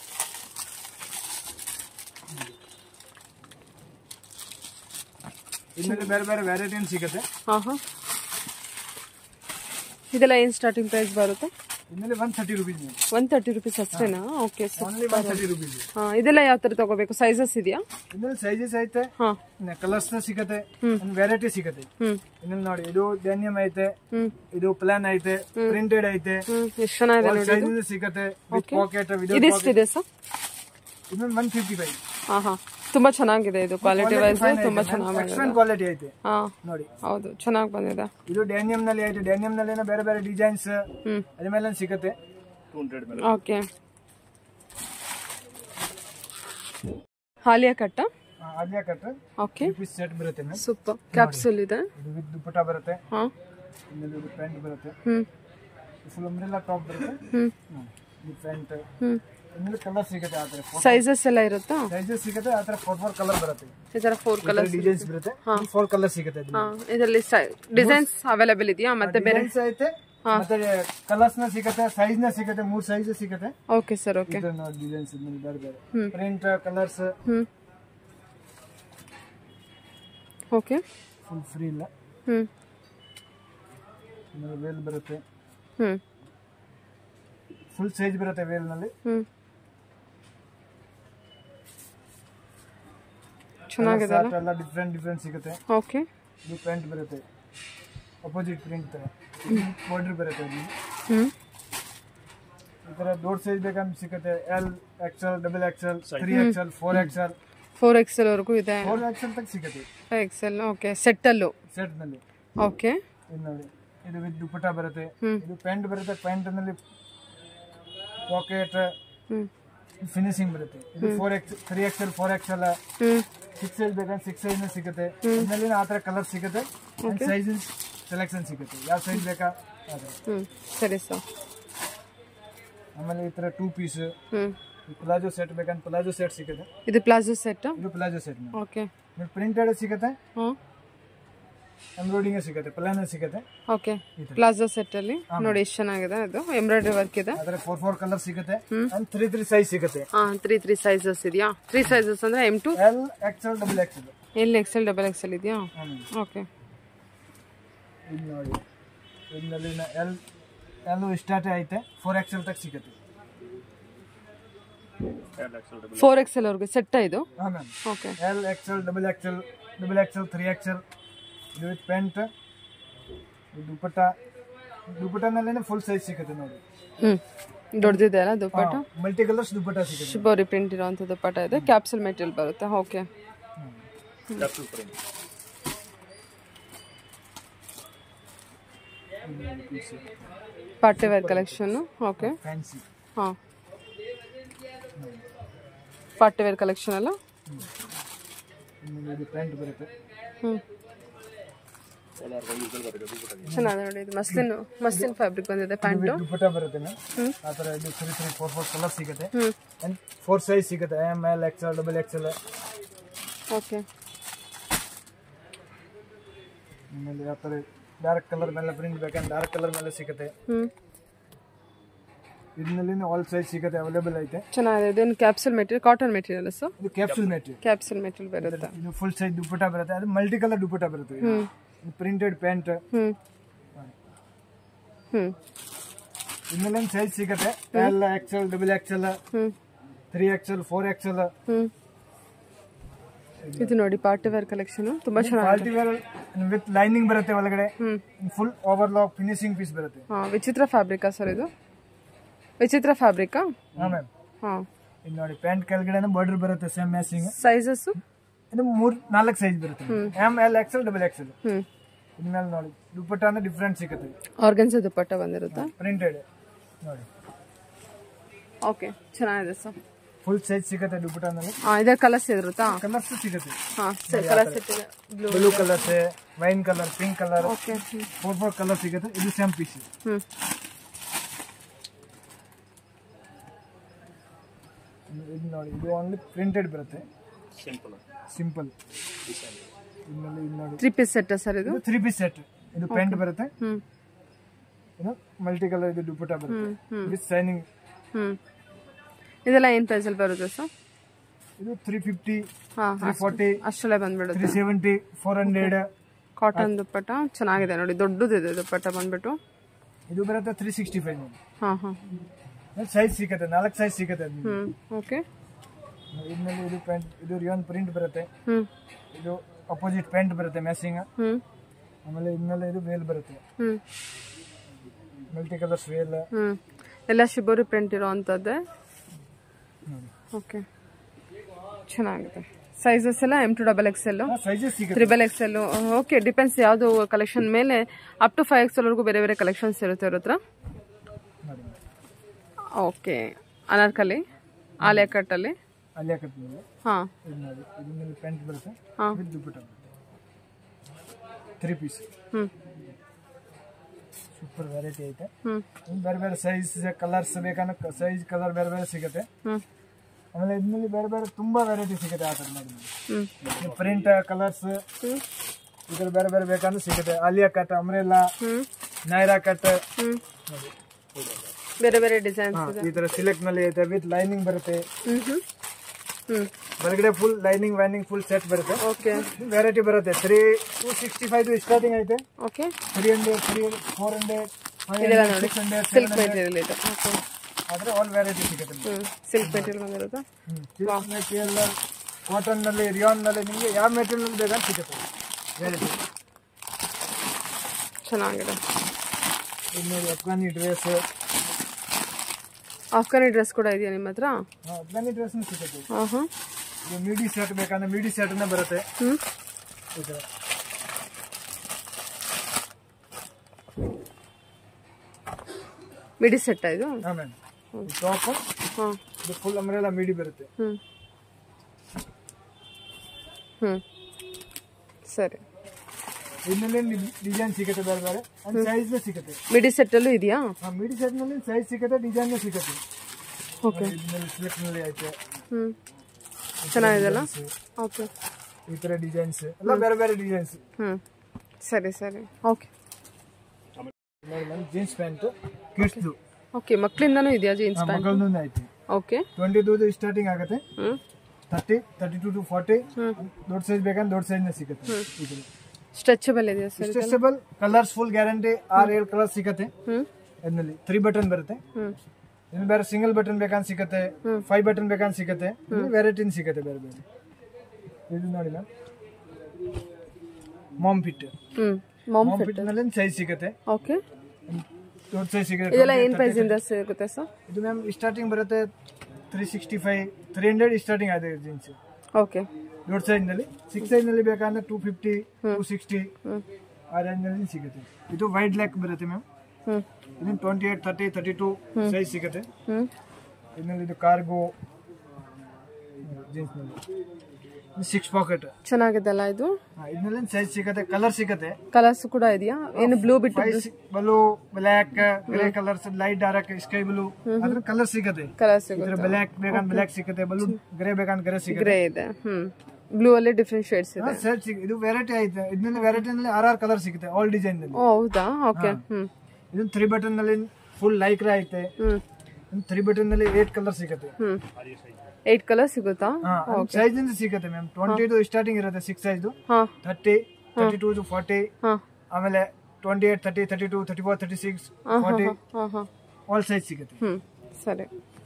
ಇದ್ರಲ್ಲಿ ಬೇರೆ ಬೇರೆ ವೆರೈಟಿ ಸಿಗುತ್ತೆ ಹಾಂ ಹಾಂ ಇದೆಲ್ಲ ಏನು ಸ್ಟಾರ್ಟಿಂಗ್ ಪ್ರೈಸ್ ಬರುತ್ತೆ ಇದ್ರಲ್ಲಿ one thirty rupees one thirty rupees ಅಷ್ಟೇನಾ okay only one thirty rupees ಹಾಂ ಇದೆಲ್ಲ ಯಾವ ಥರ ತಗೋಬೇಕು ಸೈಜಸ್ ಇದೆಯಾ ಇದ್ರಲ್ಲಿ ಸೈಜಸ್ ಐತೆ ಹಾಂ ಕಲರ್ಸ್ ಸಿಗುತ್ತೆ ವೆರೈಟಿ ಸಿಗುತ್ತೆ ಹ್ಞೂ ಇದ್ರಲ್ಲಿ ನೋಡಿ ಇದು ಡೆನಿಯಮ್ ಐತೆ ಹ್ಞೂ ಇದು ಪ್ಲಾನ್ ಐತೆ ಪ್ರಿಂಟೆಡ್ ಐತೆ ಹ್ಞೂ ಎಷ್ಟು ಚೆನ್ನಾಗಿದೆ ನೋಡಿ ಸೈಜಸ್ ಸಿಗುತ್ತೆ ವಿತ್ ಪಾಕೆಟ್ ವಿತ್ ಇದೆಷ್ಟಿದೆ ಸರ್ ಇನ್ನೊಂದು ಒನ್ ಫಿಫ್ಟಿ ಫೈವ್ ಹಾಂ ಹಾಂ ತುಂಬ ಚೆನ್ನಾಗಿದೆ ಇದು ಕ್ವಾಲಿಟಿ ವೈಸ್ ತುಂಬ ಚೆನ್ನಾಗಿ ಬಂದಿದೆ ಎಕ್ಸ್ಪೆಂಟ್ ಕ್ವಾಲಿಟಿ ಐತೆ ಹಾಂ ನೋಡಿ ಹೌದು ಚೆನ್ನಾಗಿ ಬಂದಿದೆ ಇದು ಡೆನಿಯಮ್ ನಲ್ಲಿ ಐತೆ ಡೆನಿಯಮ್ ನಲ್ಲಿ ಏನೋ ಬೇರೆ ಬೇರೆ ಡಿಸೈನ್ಸ್ ಹ್ಞೂ ಅದ್ರ ಮೇಲೆ ಸಿಗುತ್ತೆ ಟೂ ಹಂಡ್ರೆಡ್ ಮೇಲೆ ಓಕೆ ಹಾಲಿಯಾ ಕಟ್ಟ Alia cut okay piece set ಬರುತ್ತೆ ma'am. ಸೂಪರ್ ಕ್ಯಾಪ್ಸೂಲ್ ಇದೆ ಇದು ವಿತ್ ದುಪ್ಪಟ ಬರುತ್ತೆ ಹಾಂ ಇನ್ನೊಂದು ಇದು ಪ್ಯಾಂಟ್ ಬರುತ್ತೆ ಹ್ಞೂ ಫುಲ್ ಅಂಬ್ರೆಲ್ಲಾ ಟಾಪ್ ಬರುತ್ತೆ ಹ್ಞೂ ಹ್ಮ್. ಇದು ಪ್ಯಾಂಟ್ ಹ್ಞೂ ಇನ್ನೊಂದು ಕಲರ್ ಸಿಗುತ್ತೆ ಆ ಥರ ಸೈಜಸ್ ಎಲ್ಲ ಇರುತ್ತಾ ಸೈಜಸ್ ಸಿಗುತ್ತೆ ಆ ಥರ ಫೋರ್ ಫೋರ್ ಕಲರ್ ಬರುತ್ತೆ ಈ ಥರ ಫೋರ್ ಕಲರ್ ಡಿಸೈನ್ಸ್ ಬರುತ್ತೆ ಫೋರ್ ಕಲರ್ ಸಿಗುತ್ತೆ ಹಾಂ ಇದರಲ್ಲಿ ಡಿಸೈನ್ಸ್ ಅವೈಲೇಬಲ್ ಇದೆಯಾ ಮತ್ತೆ ಬೇರೆ ಡಿಸೈನ್ಸ್ ಐತೆ ಮತ್ತೆ ಕಲರ್ಸ್ ನ ಸಿಗುತ್ತೆ ಸೈಜ್ ನ ಸಿಗುತ್ತೆ ಮೂರ್ ಸೈಜ್ ಸಿಗುತ್ತೆ ಓಕೆ ಸರ್ ಓಕೆ ಇದು ನೋಡಿ ಡಿಸೈನ್ಸ್ ಬೇರೆ ಬೇರೆ ಪ್ರಿಂಟ್ ಕಲರ್ಸ್ ಹ್ಞೂ ಓಕೆ ಫುಲ್ ಫ್ರೀ ಇಲ್ಲ ಹ್ಞೂ ಆಮೇಲೆ ವೇಲ್ ಬರುತ್ತೆ ಹ್ಞೂ ಫುಲ್ ಸೈಜ್ ಬರುತ್ತೆ ವೇಲ್ ನಲ್ಲಿ ಹ್ಞೂ ಚೆನ್ನಾಗಿದೆ Shirt ಎಲ್ಲ ಡಿಫ್ರೆಂಟ್ ಡಿಫ್ರೆಂಟ್ ಸಿಗುತ್ತೆ ಓಕೆ ಇದು ಪ್ಯಾಂಟ್ ಬರುತ್ತೆ ಅಪೋಸಿಟ್ ಪ್ರಿಂಟ್ ತರ ಬಾರ್ಡರ್ ಬರುತ್ತೆ ಅಲ್ಲಿ ಹ್ಞೂ ಈ ತರ ದೊಡ್ಡ ಸೈಜ್ ಬೇಕಂತ ಸಿಗುತ್ತೆ L XL double XL three XL four XL four XL ವರೆಗೂ ಇದೆ ಫೋರ್ ಎಕ್ಸೆಲ್ ತಕ್ಕ ಸಿಗುತ್ತೆ ಎಕ್ಸೆಲ್ ಓಕೆ ಸೆಟ್ಟಲ್ಲು ಸೆಟ್ ನಲ್ಲಿ ಓಕೆ ಇದು ನೋಡಿ ಇದು ವಿತ್ ದುಪ್ಪಟ ಬರುತ್ತೆ ಹ್ಮ್. ಇದು ಪ್ಯಾಂಟ್ ಬರುತ್ತೆ ಪ್ಯಾಂಟ್ ನಲ್ಲಿ ಪಾಕೆಟ್ ಹ್ಞೂ ಫಿನಿಶಿಂಗ್ ಬರುತ್ತೆ ಇದು four X three XL four XL ಹ್ಞೂ ಸಿಕ್ಸ್ ಸೈಜ್ ಬೇಕಂದ್ರೆ ಸಿಕ್ಸ್ ಸೈಜ್ ಸಿಗುತ್ತೆ ಇದರಲ್ಲಿ ಆ ಥರ ಕಲರ್ ಸಿಗುತ್ತೆ ಸೈಜ್ ಸೆಲೆಕ್ಷನ್ ಸಿಗುತ್ತೆ ಯಾವ ಸೈಜ್ ಬೇಕಾ ಅದೇ ಹ್ಞೂ ಸರಿ ಸರ್ ಆಮೇಲೆ ಈ ಥರ ಟೂ ಪೀಸ್ ಹ್ಞೂ ಪ್ಲಾಜೋ ಸೆಟ್ ಬೇಕಂದ್ರೆ ಪ್ಲಾಜೋ ಸೆಟ್ ಸಿಗುತ್ತೆ ಇದು ಪ್ಲಾಜೋ ಸೆಟ್ ಇದು ಪ್ಲಾಜೋ ಸೆಟ್ ಓಕೆ ಪ್ರಿಂಟೆಡ್ ಸಿಗುತ್ತೆ ಹಾಂ ಎಂಬ್ರಾಯ್ಡಿಂಗ್ ಸಿಗುತ್ತೆ ಪ್ಲಾನ್ ಸಿಗುತ್ತೆ ಓಕೆ ಪ್ಲಾಜೋ ಸೆಟ್ಟಲ್ಲಿ ನೋಡಿ ಎಷ್ಟು ಚೆನ್ನಾಗಿದೆ ಇದು ಎಂಬ್ರಾಯ್ಡ್ರಿ ವರ್ಕ್ ಇದೆ ಅದರ ಫೋರ್ ಫೋರ್ ಕಲರ್ ಸಿಗುತ್ತೆ ಅಂಡ್ ತ್ರೀ ತ್ರೀ ಸೈಜ್ ಸಿಗುತ್ತೆ ಹಾಂ ತ್ರೀ ತ್ರೀ ಸೈಜಸ್ ಇದೆಯಾ ತ್ರೀ ಸೈಜಸ್ ಅಂದರೆ M to L XL double XL L XL double XL ಇದೆಯಾ ಓಕೆ ಇದು ನೋಡಿ ಇದರಲ್ಲಿ ಎಲ್ ಎಲ್ ಸ್ಟಾರ್ಟ್ ಐತೆ ಫೋರ್ ಎಕ್ಸೆಲ್ ತಕ್ಕ ಸಿಗುತ್ತೆ ಎರಡು ಲಕ್ಷ ಡಬಲ್ ಫೋರ್ ಎಕ್ಸೆಲ್ ಅವ್ರಿಗೆ ಸೆಟ್ಟ ಇದು ಹಾಂ ma'am okay L XL double XL double XL three XL ಇದು ವಿತ್ ಪ್ಯಾಂಟ್ ದುಪ್ಪಟ್ಟ ದುಪ್ಪಟ್ಟನಲ್ಲೇ ಫುಲ್ ಸೈಜ್ ಸಿಗುತ್ತೆ ನೋಡಿ ಹ್ಞೂ ದೊಡ್ಡದಿದೆ ಅಲ್ಲ ದುಪ್ಪಟ್ಟ ಮಲ್ಟಿ ಕಲರ್ಸ್ ದುಪ್ಪಟ್ಟ ಸಿಗುತ್ತೆ ಶಿಬೋರಿ ಪ್ರಿಂಟ್ ಇರೋಂಥ ದುಪ್ಪಟ್ಟ ಇದೆ ಕ್ಯಾಪ್ಸೂಲ್ ಮೆಟೀರಿಯಲ್ ಬರುತ್ತೆ okay capsule frame party wear ಕಲೆಕ್ಷನ್ನು ಓಕೆ ಫ್ಯಾನ್ಸಿ ಹಾಂ ಪಾರ್ಟಿ ವೇರ್ ಕಲೆಕ್ಷನ್ ಅಲ್ಲ ಇದು ಪ್ಯಾಂಟ್ ಬರುತ್ತೆ ಹ್ಞೂ ಚೆನ್ನಾಗಿದೆ ನೋಡಿ ಇದು ಮಸ್ಲಿನ್ ಮಸ್ಲಿನ್ ಫ್ಯಾಬ್ರಿಕ್ ಬಂದಿದೆ ಪ್ಯಾಂಟು ದುಪ್ಪಟ್ಟ ಬರುತ್ತೆ ಮ್ಯಾಮ್ ಆ ಥರ ಇದು three three four four colour ಸಿಗುತ್ತೆ ಹ್ಞೂ ಅಂಡ್ ಫೋರ್ ಸೈಜ್ ಸಿಗುತ್ತೆ M L XL double XL okay ಆಮೇಲೆ ಯಾವ ಥರ ಡಾರ್ಕ್ ಕಲರ್ ಮೇಲೆ ಪ್ರಿಂಟ್ ಬೇಕಂದ್ರೆ ಡಾರ್ಕ್ ಕಲರ್ ಮೇಲೆ ಸಿಗುತ್ತೆ ಹ್ಞೂ ಇದರಲ್ಲಿ ಆಲ್ ಸೈಜ್ ಸಿಗುತ್ತೆ ಅವೈಲೇಬಲ್ ಐತೆ ಚೆನ್ನಾಗಿದೆ ಇದೇನು capsule material cotton material so ಇದು ಕ್ಯಾಪ್ಸೂಲ್ ಮೆಟೀರಿಯಲ್ ಕ್ಯಾಪ್ಸೂಲ್ ಮೆಟೀರಿಯಲ್ ಬರುತ್ತೆ ಇದು ಫುಲ್ ಸೈಜ್ ದುಪ್ಪಟ್ಟ ಬರುತ್ತೆ ಅದು ಮಲ್ಟಿ ಕಲರ್ ದುಪ್ಪಟ್ಟ ಬರುತ್ತೆ ಪ್ರಿಂಟೆಡ್ ಪ್ಯಾಂಟ್ ಹ್ಞೂ ಹ್ಞೂ ಇನ್ನೊಂದು ಸೈಜ್ ಸಿಗುತ್ತೆ ಎಲ್ ಎಕ್ಸೆಲ್ ಡಬಲ್ ಎಕ್ಸೆಲ್ ಹ್ಞೂ ತ್ರೀ ಎಕ್ಸೆಲ್ ಫೋರ್ ಎಕ್ಸೆಲ್ ಹ್ಞೂ ಇದು ನೋಡಿ ಪಾರ್ಟಿ ವೇರ್ ಕಲೆಕ್ಷನ್ ತುಂಬಾ ಚೆನ್ನಾಗಿದೆ ಕ್ವಾಲಿಟಿ ವೇರ್ ವಿತ್ ಲೈನಿಂಗ್ ಬರುತ್ತೆ ಒಳಗಡೆ ಹ್ಮ್ ಫುಲ್ ಓವರ್ಲಾಕ್ ಫಿನಿಶಿಂಗ್ ಪೀಸ್ ಬರುತ್ತೆ ಹಾ ವಿಚಿತ್ರ ಫ್ಯಾಬ್ರಿಕಾ ಸರ್ ಇದು ವಿಚಿತ್ರ ಫ್ಯಾಬ್ರಿಕಾ ಹಾ ಮ್ಯಾಮ್ ಹಾ ಇದು ನೋಡಿ ಪ್ಯಾಂಟ್ ಕೆಳಗಡೆ ಬಾರ್ಡರ್ ಬರುತ್ತೆ ಸೇಮ್ ಮ್ಯಾಚಿಂಗ್ ಸೈಜಸ್ ಇದು ಮೂರ್ ನಾಲ್ಕು ಸೈಜ್ ಬರುತ್ತೆ M L XL double XL ಹ್ಮ್ ಇನ್ಮೇಲೆ ನೋಡಿ ದುಪ್ಪಟ್ಟ ಅಂದ್ರೆ ಡಿಫ್ರೆಂಟ್ ಸಿಗುತ್ತೆ ಆರ್ಗನ್ಸ್ ದುಪ್ಪಟ್ಟ ಬಂದಿರುತ್ತೆ ಪ್ರಿಂಟೆಡ್ ನೋಡಿ ಓಕೆ ಚೆನ್ನಾಗಿದೆ ಸರ್ ಫುಲ್ ಸೈಜ್ ಸಿಗುತ್ತೆ ದುಪ್ಪಟ್ಟನಲ್ಲಿ ಹಾ ಇದೇ ಕಲರ್ಸ್ ಇರುತ್ತಾ ಕಲರ್ಸ್ ಸಿಗುತ್ತೆ ಹಾ ಕಲರ್ಸ್ ಇದೆ blue blue colour wine colour pink colour okay four four colour ಸಿಗುತ್ತೆ ಇದು ಸೇಮ್ ಪೀಸ್ ಹ್ಮ್ ಇದು ನೋಡಿ ಇದು ಓನ್ಲಿ ಪ್ರಿಂಟೆಡ್ ಬರುತ್ತೆ ಸಿಂಪಲ್ ಸಿಂಪಲ್ ಇದ್ರಲ್ಲಿ ಇದು ನೋಡಿ ತ್ರೀ ಪೀಸ್ ಸೆಟ್ ಸರ್ ಇದು ಇದು ತ್ರೀ ಪೀಸ್ ಸೆಟ್ ಇದು ಪ್ಯಾಂಟ್ ಬರುತ್ತೆ ಹ್ಮ್ ಇನ್ನು ಮಲ್ಟಿ ಕಲರ್ ಇದು ದುಪ್ಪಟ ಬರುತ್ತೆ ವಿತ್ ಸೈನಿಂಗ್ ಹ್ಞೂ ಇದೆಲ್ಲ ಏನು ಪ್ರೈಸಲ್ಲಿ ಬರುತ್ತೆ ಸರ್ ಇದು ತ್ರೀ ಫಿಫ್ಟಿ ಹಾಂ ತ್ರೀ ಫಾರ್ಟಿ ಅಷ್ಟರಲ್ಲೇ ಬಂದ್ಬಿಡುತ್ತೆ three seventy four hundred cotton dupatta ಚೆನ್ನಾಗಿದೆ ನೋಡಿ ದೊಡ್ಡದಿದೆ ದುಪ್ಪಟ್ಟ ಬಂದ್ಬಿಟ್ಟು ಇದು ಬರುತ್ತೆ ತ್ರೀ ಸಿಕ್ಸ್ಟಿ ಫೈವ್ ಹಾಂ ಹಾಂ ಸೈಜ್ ಸಿಗುತ್ತೆ ನಾಲ್ಕು ಸೈಜ್ ಸಿಗುತ್ತೆ ಅದು ಹ್ಞೂ ಓಕೆ ಇದ್ರಲ್ಲಿ ಇದು ಪ್ಯಾಂಟ್ ಇದು ರಿಯೋನ್ ಪ್ರಿಂಟ್ ಬರುತ್ತೆ ಹ್ಞೂ ಇದು ಅಪೋಸಿಟ್ ಪ್ಯಾಂಟ್ ಬರುತ್ತೆ ಮ್ಯಾಸಿಂಗ್ ಹ್ಞೂ ಆಮೇಲೆ ಇದ್ಮೇಲೆ ಇದು ವೇಲ್ ಬರುತ್ತೆ ಹ್ಞೂ ಮಲ್ಟಿ ಕಲರ್ಸ್ ವೇಲ್ ಹ್ಞೂ ಎಲ್ಲ ಶಿಬೋರಿ ಪ್ರಿಂಟ್ ಇರೋ ಅಂಥದ್ದೇ ನೋಡಿ ಓಕೆ ಚೆನ್ನಾಗಿದೆ ಸೈಜಸ್ ಎಲ್ಲ M to double X L sizes ಸಿಗುತ್ತೆ triple X L okay depends ಯಾವುದು ಕಲೆಕ್ಷನ್ ಮೇಲೆ ಅಪ್ ಟು ಫೈವ್ ಎಕ್ಸ್ ವರೆಗೂ ಬೇರೆ ಬೇರೆ ಕಲೆಕ್ಷನ್ಸ್ ಇರುತ್ತೆ ಅವ್ರ ಹತ್ರ ನೋಡಿ ಓಕೆ ಅನಾರ್ಕಲಿ ಆಲಿಯಾ ಕಟ್ಟಲ್ಲಿ ಅಲ್ಲಿ ಹಾಕತ್ ಮೇಲೆ ಹಾಂ ಇದು ನೋಡಿ ಇದ್ರ ಮೇಲೆ ಪ್ಯಾಂಟ್ ಬರುತ್ತೆ ಹಾಂ ವಿತ್ ದುಪ್ಪಟ ತ್ರೀ ಪೀಸ್ ಹ್ಞೂ ಸೂಪರ್ ವೆರೈಟಿ ಐತೆ ಹ್ಞೂ ಇನ್ನು ಬೇರೆ ಬೇರೆ ಸೈಜ್ ಕಲರ್ಸ್ ಬೇಕನ್ನೋ ಸೈಜ್ ಕಲರ್ ಬೇರೆ ಬೇರೆ ಸಿಗುತ್ತೆ ಹ್ಞೂ ಆಮೇಲೆ ಇದ್ರಲ್ಲಿ ಬೇರೆ ಬೇರೆ ತುಂಬಾ ವೆರೈಟಿ ಸಿಗುತ್ತೆ ಆ ಥರ ನೋಡಿ ಹ್ಞೂ ಪ್ರಿಂಟ್ ಕಲರ್ಸ್ ಹ್ಞೂ ಇದ್ರಲ್ಲಿ ಬೇರೆ ಬೇರೆ ಬೇಕಂದ್ರೆ ಸಿಗುತ್ತೆ ಆಲಿಯಾ ಕಟ್ ಅಮ್ರೆಲ್ಲಾ ಹ್ಞೂ ನೈರಾ ಕಟ್ ಹ್ಞೂ ನೋಡಿ ಬೇರೆ ಬೇರೆ ಡಿಸೈನ್ಸ್ ಹಾ, ಇದೆ ಈ ತರ ಸಿಲೆಕ್ಟ್ ನಲ್ಲಿ ಐತೆ ವಿತ್ ಲೈನಿಂಗ್ ಬರುತ್ತೆ ಹ್ಞೂ ಹ್ಞೂ ಹ್ಞೂ ಒಳಗಡೆ full lining lining full set ಬರುತ್ತೆ ಓಕೆ ವೆರೈಟಿ ಬರುತ್ತೆ three two sixty five starting ಐತೆ okay three hundred three four hundred five ಇದೆಲ್ಲ ಹಂಡ್ರೆಡ್ ನೋಡಿ ಸಿಕ್ಸ್ ಹಂಡ್ರೆಡ್ ಸಿಲ್ಕ್ ಮೆಟೀರಿಯಲ್ ಇದೆ ಓಕೆ ಆದ್ರೆ ಆಲ್ ವೆರೈಟಿ ಸಿಗುತ್ತೆ ಹ್ಞೂ ಸಿಲ್ಕ್ ಮೆಟೀರಿಯಲ್ ಬಂದಿರುತ್ತೆ ಸಿಲ್ಕ್ ಮೆಟೀರಿಯಲ್ ಕಾಟನ್ ನಲ್ಲಿ ರಿಯಾನ್ ನಲ್ಲಿ ನಿಮಗೆ ಯಾವ ಮೆಟೀರಿಯಲ್ ಬೇಕಂತ ಸಿಗುತ್ತೆ ವೆರೈಟಿ ಚೆನ್ನಾಗಿದೆ ಇನ್ನು ಅಫ್ಘಾನಿ ಡ್ರೆಸ್ ಆಫ್ಘಾನಿ ಡ್ರೆಸ್ ಕೂಡ ಇದೆಯಾ ನಿಮ್ಮ ಹತ್ರ ಅಫ್ಘಾನಿ ಡ್ರೆಸ್ ಸಿಗುತ್ತೆ ಹಾಂ ಹಾಂ ಇದು ಮಿಡಿ ಸೆಟ್ ಬೇಕಂದ್ರೆ ಮಿಡಿ ಸೆಟ್ ಬರುತ್ತೆ ಹ್ಞೂ ಈ ತರ ಮಿಡಿ ಸೆಟ್ ಇದು ಹಾ ಮ್ಯಾಮ್ ಟಾಪ್ ಹಾಂ ಇದು ಫುಲ್ ಅಂಬ್ರೆಲ್ಲ ಮಿಡಿ ಬರುತ್ತೆ ಹ್ಞೂ ಹ್ಞೂ ಸರಿ ಇದರಲ್ಲಿ ಡಿಸೈನ್ ಸಿಗುತ್ತೆ ಬೇರೆ ಬೇರೆ ಅಂಡ್ ಸೈಜ್ ಸಿಗುತ್ತೆ ಮಿಡಿ ಸೆಟ್ಟಲ್ಲೂ ಇದೆಯಾ ಆ ಮಿಡಿ ಸೆಟ್ ನಲ್ಲಿ ಸೈಜ್ ಸಿಗುತ್ತೆ ಡಿಸೈನ್ ಸಿಗುತ್ತೆ ಓಕೆ ಇದರಲ್ಲಿ ಸ್ಲಿಪ್ ನಲ್ಲಿ ಐತೆ ಹ್ಞೂ ಚೆನ್ನಾಗಿದೆಲ್ಲ ಓಕೆ ಈ ತರ ಡಿಸೈನ್ಸ್ ಎಲ್ಲ ಬೇರೆ ಬೇರೆ ಡಿಸೈನ್ಸ್ ಹ್ಞೂ ಸರಿ ಸರಿ ಓಕೆ ನೋಡಿ ಮ್ಯಾಮ್ ಜೀನ್ಸ್ ಪ್ಯಾಂಟ್ ಕಿಡ್ಸ್ದು ಓಕೆ ಮಕ್ಕಳಿಂದನೂ ಇದೆಯಾ ಜೀನ್ಸ್ ಪ್ಯಾಂಟ್ ಮಕ್ಕಳದ್ದು ಐತೆ ಓಕೆ ಟ್ವೆಂಟಿ ಟೂ ಸ್ಟಾರ್ಟಿಂಗ್ ಆಗುತ್ತೆ ಹ್ಞೂ thirty thirty two two forty ದೊಡ್ಡ ಸೈಜ್ ಬೇಕಂದ್ರೆ ದೊಡ್ಡ ಸೈಜ್ ಸಿಗುತ್ತೆ ಇದು ಸ್ಟ್ರೆಚಬಲ್ ಇದೆಯಾ sir stretchable colours full guarantee ಆರ್ ಏಳು ಕಲರ್ ಸಿಗುತ್ತೆ ಹ್ಞೂ ಇದರಲ್ಲಿ ತ್ರೀ ಬಟನ್ ಬರುತ್ತೆ ಹ್ಞೂ ಇನ್ನು ಬೇರೆ ಸಿಂಗಲ್ ಬಟನ್ ಬೇಕಂತ ಸಿಗುತ್ತೆ ಫೈವ್ ಬಟನ್ ಬೇಕಂತ ಸಿಗುತ್ತೆ ವೆರೈಟಿನ್ ಸಿಗುತ್ತೆ ಬೇರೆ ಬೇರೆ ಇದು ನೋಡಿ ಮ್ಯಾಮ್ ಮಾಮ್ ಫಿಟ್ ಹ್ಞೂ ಮಾಮ್ ಮಾಮ್ ಫಿಟ್ ನಲ್ಲಿ ಸೈಜ್ ಸಿಗುತ್ತೆ ಓಕೆ ದೊಡ್ಡ ಸೈಜ್ ಸಿಗುತ್ತೆ ಇದೆಲ್ಲ ಏನು ಪ್ರೈಸಿಂದ ಸಿಗುತ್ತೆ ಸರ್ ಇದು ಮ್ಯಾಮ್ ಸ್ಟಾರ್ಟಿಂಗ್ ಬರುತ್ತೆ three sixty five three hundred starting ಆಗಿದೆ ಜೀನ್ಸ್ ಓಕೆ ದೊಡ್ಡ ಸೈಜ್ ನಲ್ಲಿ ಸಿಕ್ಸ್ ಸೈಜ್ ನಲ್ಲಿ ಬೇಕಂದ್ರೆ ಟೂ ಫಿಫ್ಟಿ ಟೂ ಸಿಕ್ಸ್ಟಿ ಹ್ಞೂ ಆ ರೇಂಜ್ ನಲ್ಲಿ ಸಿಗುತ್ತೆ ಇದು ವೈಡ್ ಲ್ಯಾಕ್ ಬರುತ್ತೆ ಮ್ಯಾಮ್ ಹ್ಞೂ ಇದು twenty eight thirty thirty two size ಸಿಗುತ್ತೆ ಹ್ಞೂ ಇದರಲ್ಲಿ ಇದು ಕಾರ್ಗೋ ಜೀನ್ಸ್ ನಲ್ಲಿ ಸಿಕ್ಸ್ ಪಾಕೆಟ್ ಚೆನ್ನಾಗಿದೆಲ್ಲ ಇದು ಇದರಲ್ಲಿ ಸೈಜ್ ಸಿಗುತ್ತೆ ಕಲರ್ ಸಿಗುತ್ತೆ ಕಲರ್ಸ್ ಕೂಡ ಇದೆಯಾ ಏನು ಬ್ಲೂ ಬಿಟ್ಟು blue black grey colours light dark sky blue ಅದ್ರ ಕಲರ್ ಸಿಗುತ್ತೆ ಕಲರ್ ಸಿಗುತ್ತೆ ಇದ್ರ ಬ್ಲ್ಯಾಕ್ ಬೇಕಂದ್ರೆ ಬ್ಲ್ಯಾಕ್ ಸಿಗುತ್ತೆ ಬ್ಲೂ ಗ್ರೇ ಬೇಕಂದ್ರೆ ಗ್ರೇ ಸಿಗುತ್ತೆ ಗ್ರೇ ಇದೆ ಹ್ಮ್ ಬ್ಲೂ ಅಲ್ಲಿ ಡಿಫ್ರೆಂಟ್ ಶೇಡ್ಸ್ ಇದೆ ಸೈಜ್ ಸಿಗುತ್ತೆ ಇದು ವೆರೈಟಿ ಐತೆ ಇದರಲ್ಲಿ ವೆರೈಟಿ ನಲ್ಲಿ ಆರ್ ಆರ್ ಕಲರ್ ಸಿಗುತ್ತೆ ಆಲ್ ಡಿಸೈನ್ ನಲ್ಲಿ ಓ ಹೌದಾ ಓಕೆ ಹ್ಮ್ ಇದು ತ್ರೀ ಬಟನ್ ನಲ್ಲಿ ಫುಲ್ ಲೈಕ್ರಾ ಐತೆ ಹ್ಮ್ ತ್ರೀ ಬಟನ್ ನಲ್ಲಿ ಏಟ್ ಕಲರ್ ಸಿಗುತ್ತೆ ಹ್ಮ್ ಏಟ್ ಕಲರ್ ಸಿಗುತ್ತಾ ಸೈಜ್ ಇಂದ ಸಿಗುತ್ತೆ ಮ್ಯಾಮ್ ಟ್ವೆಂಟಿ ಟು ಸ್ಟಾರ್ಟಿಂಗ್ ಇರುತ್ತೆ ಸಿಕ್ಸ್ ಸೈಜ್ ಹಾ thirty thirty two two forty ಹಾ ಆಮೇಲೆ twenty eight thirty thirty two thirty four thirty six forty ಹಾ ಹಾ ಆಲ್ ಸೈಜ್ ಸಿಗುತ್ತೆ ಹ್ಮ್ ಸರಿ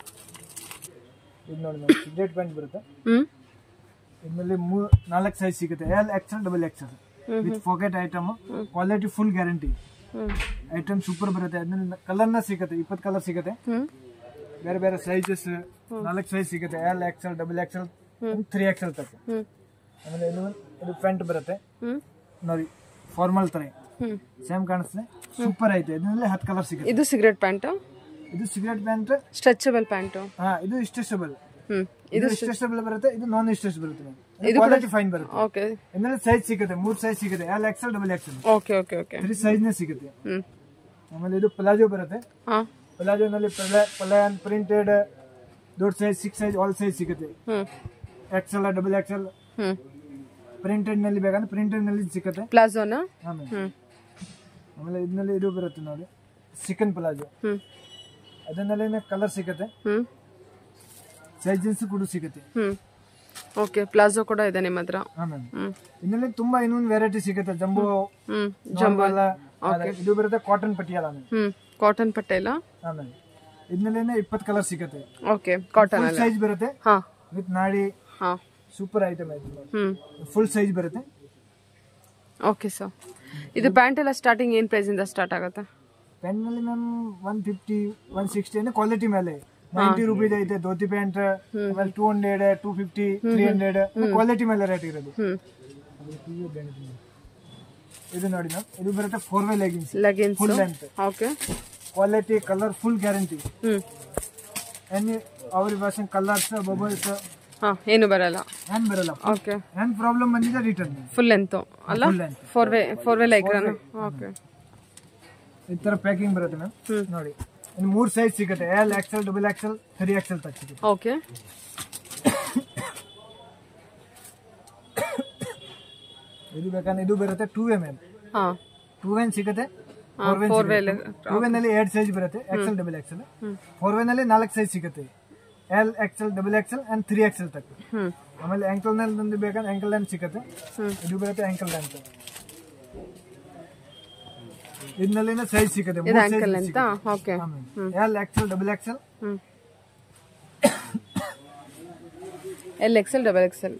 ಇದು ನೋಡಿ ಮ್ಯಾಮ್ ಸಿಗರೇಟ್ ಪ್ಯಾಂಟ್ ಬರುತ್ತೆ ಹ್ಮ್ ಇದ್ರಲ್ಲಿ ಮೂರ್ ನಾಲ್ಕು ಸೈಜ್ ಸಿಗುತ್ತೆ L XL double XL with pocket item quality full guarantee ಹ್ಮ್ ಐಟಮ್ ಸೂಪರ್ ಬರುತ್ತೆ ಅದ್ರಲ್ಲಿ ಕಲರ್ನ ಸಿಗುತ್ತೆ ಇಪ್ಪತ್ತು ಕಲರ್ ಸಿಗುತ್ತೆ ಹ್ಮ್ ಬೇರೆ ಬೇರೆ ಸೈಜಸ್ ನಾಲ್ಕು ಸೈಜ್ ಸಿಗುತ್ತೆ L XL double XL three XL ತಕ್ಕ ಹ್ಮ್ ಆಮೇಲೆ ಇದು ಇದು ಪ್ಯಾಂಟ್ ಬರುತ್ತೆ ಹ್ಮ್ ನೋಡಿ ಫಾರ್ಮಲ್ ತರ ಹ್ಮ್ ಸೇಮ್ ಕಾಣಿಸ್ತದೆ ಸೂಪರ್ ಐತೆ ಇದರಲ್ಲಿ ಹತ್ತು ಕಲರ್ ಸಿಗುತ್ತೆ ಇದು ಸಿಗರೇಟ್ ಪ್ಯಾಂಟ್ ಇದು ಸಿಗರೇಟ್ ಪ್ಯಾಂಟ್ ಸ್ಟ್ರೆಚಬಲ್ ಪ್ಯಾಂಟ್ ಹಾ ಇದು ಸ್ಟ್ರೆಚಬಲ್ ಹ್ಮ್ ಇದು ಸ್ಟ್ರೆಚಬಲ್ ಬರುತ್ತೆ ಇದು ನಾನ್ ಸ್ಟ್ರೆಚ್ ಬರುತ್ತೆ ಇದು ಕ್ವಾಲಿಟಿ ಫೈನ್ ಬರುತ್ತೆ ಓಕೆ ಇದರಲ್ಲಿ ಸೈಜ್ ಸಿಗುತ್ತೆ ಮೂರ್ ಸೈಜ್ ಸಿಗುತ್ತೆ L XL double XL okay okay okay three ಸೈಜ್ನೇ ಸಿಗುತ್ತೆ ಹ್ಮ್ ಆಮೇಲೆ ಇದು ಪ್ಲಾಜೋ ಬರುತ್ತೆ ಹಾ ಪ್ಲಾಜೋನಲ್ಲಿ ಪ್ಲಾನ್ ಪ್ರಿಂಟೆಡ್ ದೊಡ್ಡ size six size all size ಸಿಗುತ್ತೆ ಹ್ಮ್ ಎಕ್ಸೆಲ್ ಡಬಲ್ ಎಕ್ಸೆಲ್ ಹ್ಮ್ ಪ್ರಿಂಟೆಡ್ ನಲ್ಲಿ ಬೇಕಂದ್ರೆ ಪ್ರಿಂಟೆಡ್ ನಲ್ಲಿ ಸಿಗುತ್ತೆ ಪ್ಲಾಜೋನಾ ಆಮೇಲೆ ಹ್ಮ್ ಆಮೇಲೆ ಇದರಲ್ಲಿ ಇದು ಬರುತ್ತೆ ನೋಡಿ ಚಿಕನ್ ಪ್ಲಾಜೋ ಹ್ಞೂ ಅದನ್ನಲ್ಲೇ ಕಲರ್ ಸಿಗುತ್ತೆ ಹ್ಞೂ ಸೈಜಸ್ ಕೂಡ ಸಿಗುತ್ತೆ ಹ್ಞೂ ಓಕೆ ಪ್ಲಾಜೋ ಕೂಡ ಇದೆ ನಿಮ್ಮ ಹತ್ರ ಹಾ ಮ್ಯಾಮ್ ಹ್ಞೂ ಇನ್ನಲ್ಲಿ ತುಂಬಾ ಇನ್ನೊಂದು ವೆರೈಟಿ ಸಿಗುತ್ತೆ ಜಂಬೋ ಹ್ಞೂ ಜಂಬೋ ಎಲ್ಲ ಇದು ಬರುತ್ತೆ ಕಾಟನ್ ಪಟಿಯಾಲ ಮ್ಯಾಮ್ ಹ್ಞೂ ಕಾಟನ್ ಪಟ್ಟೆ ಇಲ್ಲ ಹಾ ಮ್ಯಾಮ್ ಇದನ್ನಲ್ಲೇ ಇಪ್ಪತ್ತು ಕಲರ್ ಸಿಗುತ್ತೆ ಓಕೆ ಕಾಟನ್ ಅಲ್ಲ ಸೈಜ್ ಬರುತ್ತೆ ಹಾಂ ವಿತ್ ನಾಡಿ ಹಾಂ ಸೂಪರ್ ಐಟಮ್ ಆಯ್ತು ಹ್ಞೂ ಫುಲ್ ಸೈಜ್ ಬರುತ್ತೆ ಓಕೆ ಸರ್ ಇದು ಪ್ಯಾಂಟ್ ಎಲ್ಲ ಸ್ಟಾರ್ಟಿಂಗ್ ಏನು ಪ್ರೈಸಿಂದ ಸ್ಟಾರ್ಟ್ ಆಗುತ್ತೆ ಪೆನ್ನಲ್ಲಿ ma'am one fifty one sixty ಅಂದ್ರೆ ಕ್ವಾಲಿಟಿ ಮೇಲೆ ನೈಂಟಿ ರುಪೀಸ್ ಐತೆ ಧೋತಿ ಪ್ಯಾಂಟ್ ಆಮೇಲೆ two hundred two fifty three hundred quality ಮೇಲೆ ರೇಟ್ ಇರೋದು ಹ್ಞೂ ಇದು ನೋಡಿ ಮ್ಯಾಮ್ ಇದು ಬರುತ್ತೆ four way leggings leggings full length okay quality colour full guarantee ಹ್ಞೂ ಎನಿ ಅವ್ರ ಭಾಷೆ ಕಲರ್ಸ್ ಬಬಲ್ಸ್ ಹಾಂ ಏನು ಬರಲ್ಲ ಏನ್ ಬರಲ್ಲ ಓಕೆ ಏನ್ ಪ್ರಾಬ್ಲಮ್ ಬಂದಿದೆ ರಿಟರ್ನ್ ಫುಲ್ ಲೆಂತು ಅಲ್ಲ full length four way four way ಲೈಕ್ರನು ಓಕೆ ಈ ತರ ಪ್ಯಾಕಿಂಗ್ ಬರುತ್ತೆ ಮ್ಯಾಮ್ ನೋಡಿ ಇನ್ನು ಮೂರ್ ಸೈಜ್ ಸಿಗುತ್ತೆ L XL double XL three XL ತಕ್ ಸಿಗುತ್ತೆ ಓಕೆ ಇದು ಬೇಕಂದ್ರೆ ಇದು ಬರುತ್ತೆ ಟೂ ಎಮ್ ಎಲ್ ಹಾಂ ಟೂ ವೆನ್ ಸಿಗುತ್ತೆ ಫೋರ್ ವೆನ್ ಟೂ ವೆನ್ ಅಲ್ಲಿ ಎರಡು ಸೈಜ್ ಬರುತ್ತೆ XL double XL four one ಅಲ್ಲಿ ನಾಲ್ಕು ಸೈಜ್ ಸಿಗುತ್ತೆ L XL double XL and three XL ತಕ್ಕ ಹ್ಞೂ ಆಮೇಲೆ ಆಂಕಲ್ ನಲ್ಲಿ ಒಂದು ಬೇಕಂದ್ರೆ ಆಂಕಲ್ ಲೆಂತ್ ಸಿಗುತ್ತೆ ಇದು ಬರುತ್ತೆ ಆಂಕಲ್ ಲೆಂತ್ ಇದರಲ್ಲಿ ಸೈಜ್ ಸಿಗುತ್ತೆ ಇದು ಆ್ಯಂಕಲ್ ಅಂತ okay L XL double XL ಹ್ಞೂ ಎಲ್ ಎಕ್ಸೆಲ್ ಡಬಲ್ ಎಕ್ಸೆಲ್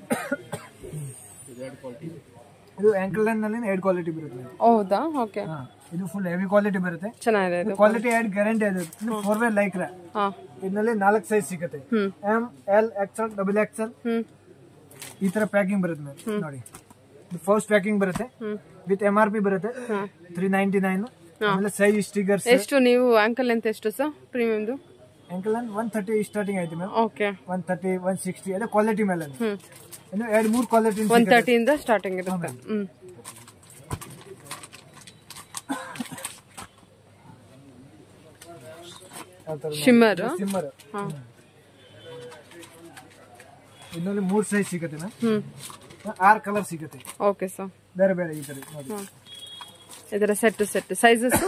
ಇದು ಆಂಕಲ್ ಲೆಂತ್ ನಲ್ಲಿ ಎರಡು ಕ್ವಾಲಿಟಿ ಬರುತ್ತೆ ಹೌದಾ ಓಕೆ ಹಾ, ಇದು ಫುಲ್ ಹೆವಿ ಕ್ವಾಲಿಟಿ ಬರುತ್ತೆ ಚೆನ್ನಾಗಿದೆ ಇದು ಕ್ವಾಲಿಟಿ ಎರಡು ಗ್ಯಾರಂಟಿ ಇದೆ ಫೋರ್ ವೇ ಲೈಕ್ ಹಾಂ ಇದರಲ್ಲಿ ನಾಲ್ಕು ಸೈಜ್ ಸಿಗುತ್ತೆ ಹ್ಮ್. M L XL double XL ಹ್ಞೂ ಈ ತರ ಪ್ಯಾಕಿಂಗ್ ಬರುತ್ತೆ ಮ್ಯಾಮ್ ನೋಡಿ ಫಸ್ಟ್ ಪ್ಯಾಕಿಂಗ್ ಬರುತ್ತೆ ವಿತ್ ಎಂ ಆರ್ ಪಿ ಬರುತ್ತೆ ತ್ರೀ ನೈಂಟಿ ನೈನ್ ಆಮೇಲೆ ಸೈಜ್ ಸ್ಟಿಗರ್ಸ್ ಎಷ್ಟು ನೀವು ಆ್ಯಂಕಲ್ ಲೆಂತ್ ಎಷ್ಟು ಸರ್ ಪ್ರೀಮಿಯಮ್ದು ಅಂಕಲ್ ಒನ್ ಥರ್ಟಿ ಸ್ಟಾರ್ಟಿಂಗ್ ಆಯ್ತು ma'am okay one thirty one sixty ಅದೇ ಕ್ವಾಲಿಟಿ ಮೇಲೆ ಹ್ಞೂ ಇನ್ನು ಎರಡು ಮೂರು ಕ್ವಾಲಿಟಿ ಒನ್ ತರ್ಟಿಯಿಂದ ಸ್ಟಾರ್ಟಿಂಗ್ ಇರುತ್ತೆ ಹ್ಞೂ ಶಿಮ್ಮರ್ ಸಿಮ್ಮರ್ ಹಾಂ ಇನ್ನೊಂದು ಮೂರು ಸೈಜ್ ಸಿಗುತ್ತೆ ಮ್ಯಾಮ್ ಹ್ಞೂ ಆರು ಕಲರ್ ಸಿಗುತ್ತೆ ಓಕೆ ಸರ್ ಬೇರೆ ಬೇರೆ ಈ ತರ ನೋಡಿ ಇದರ ಸೆಟ್ ಸೆಟ್ ಸೈಜಸ್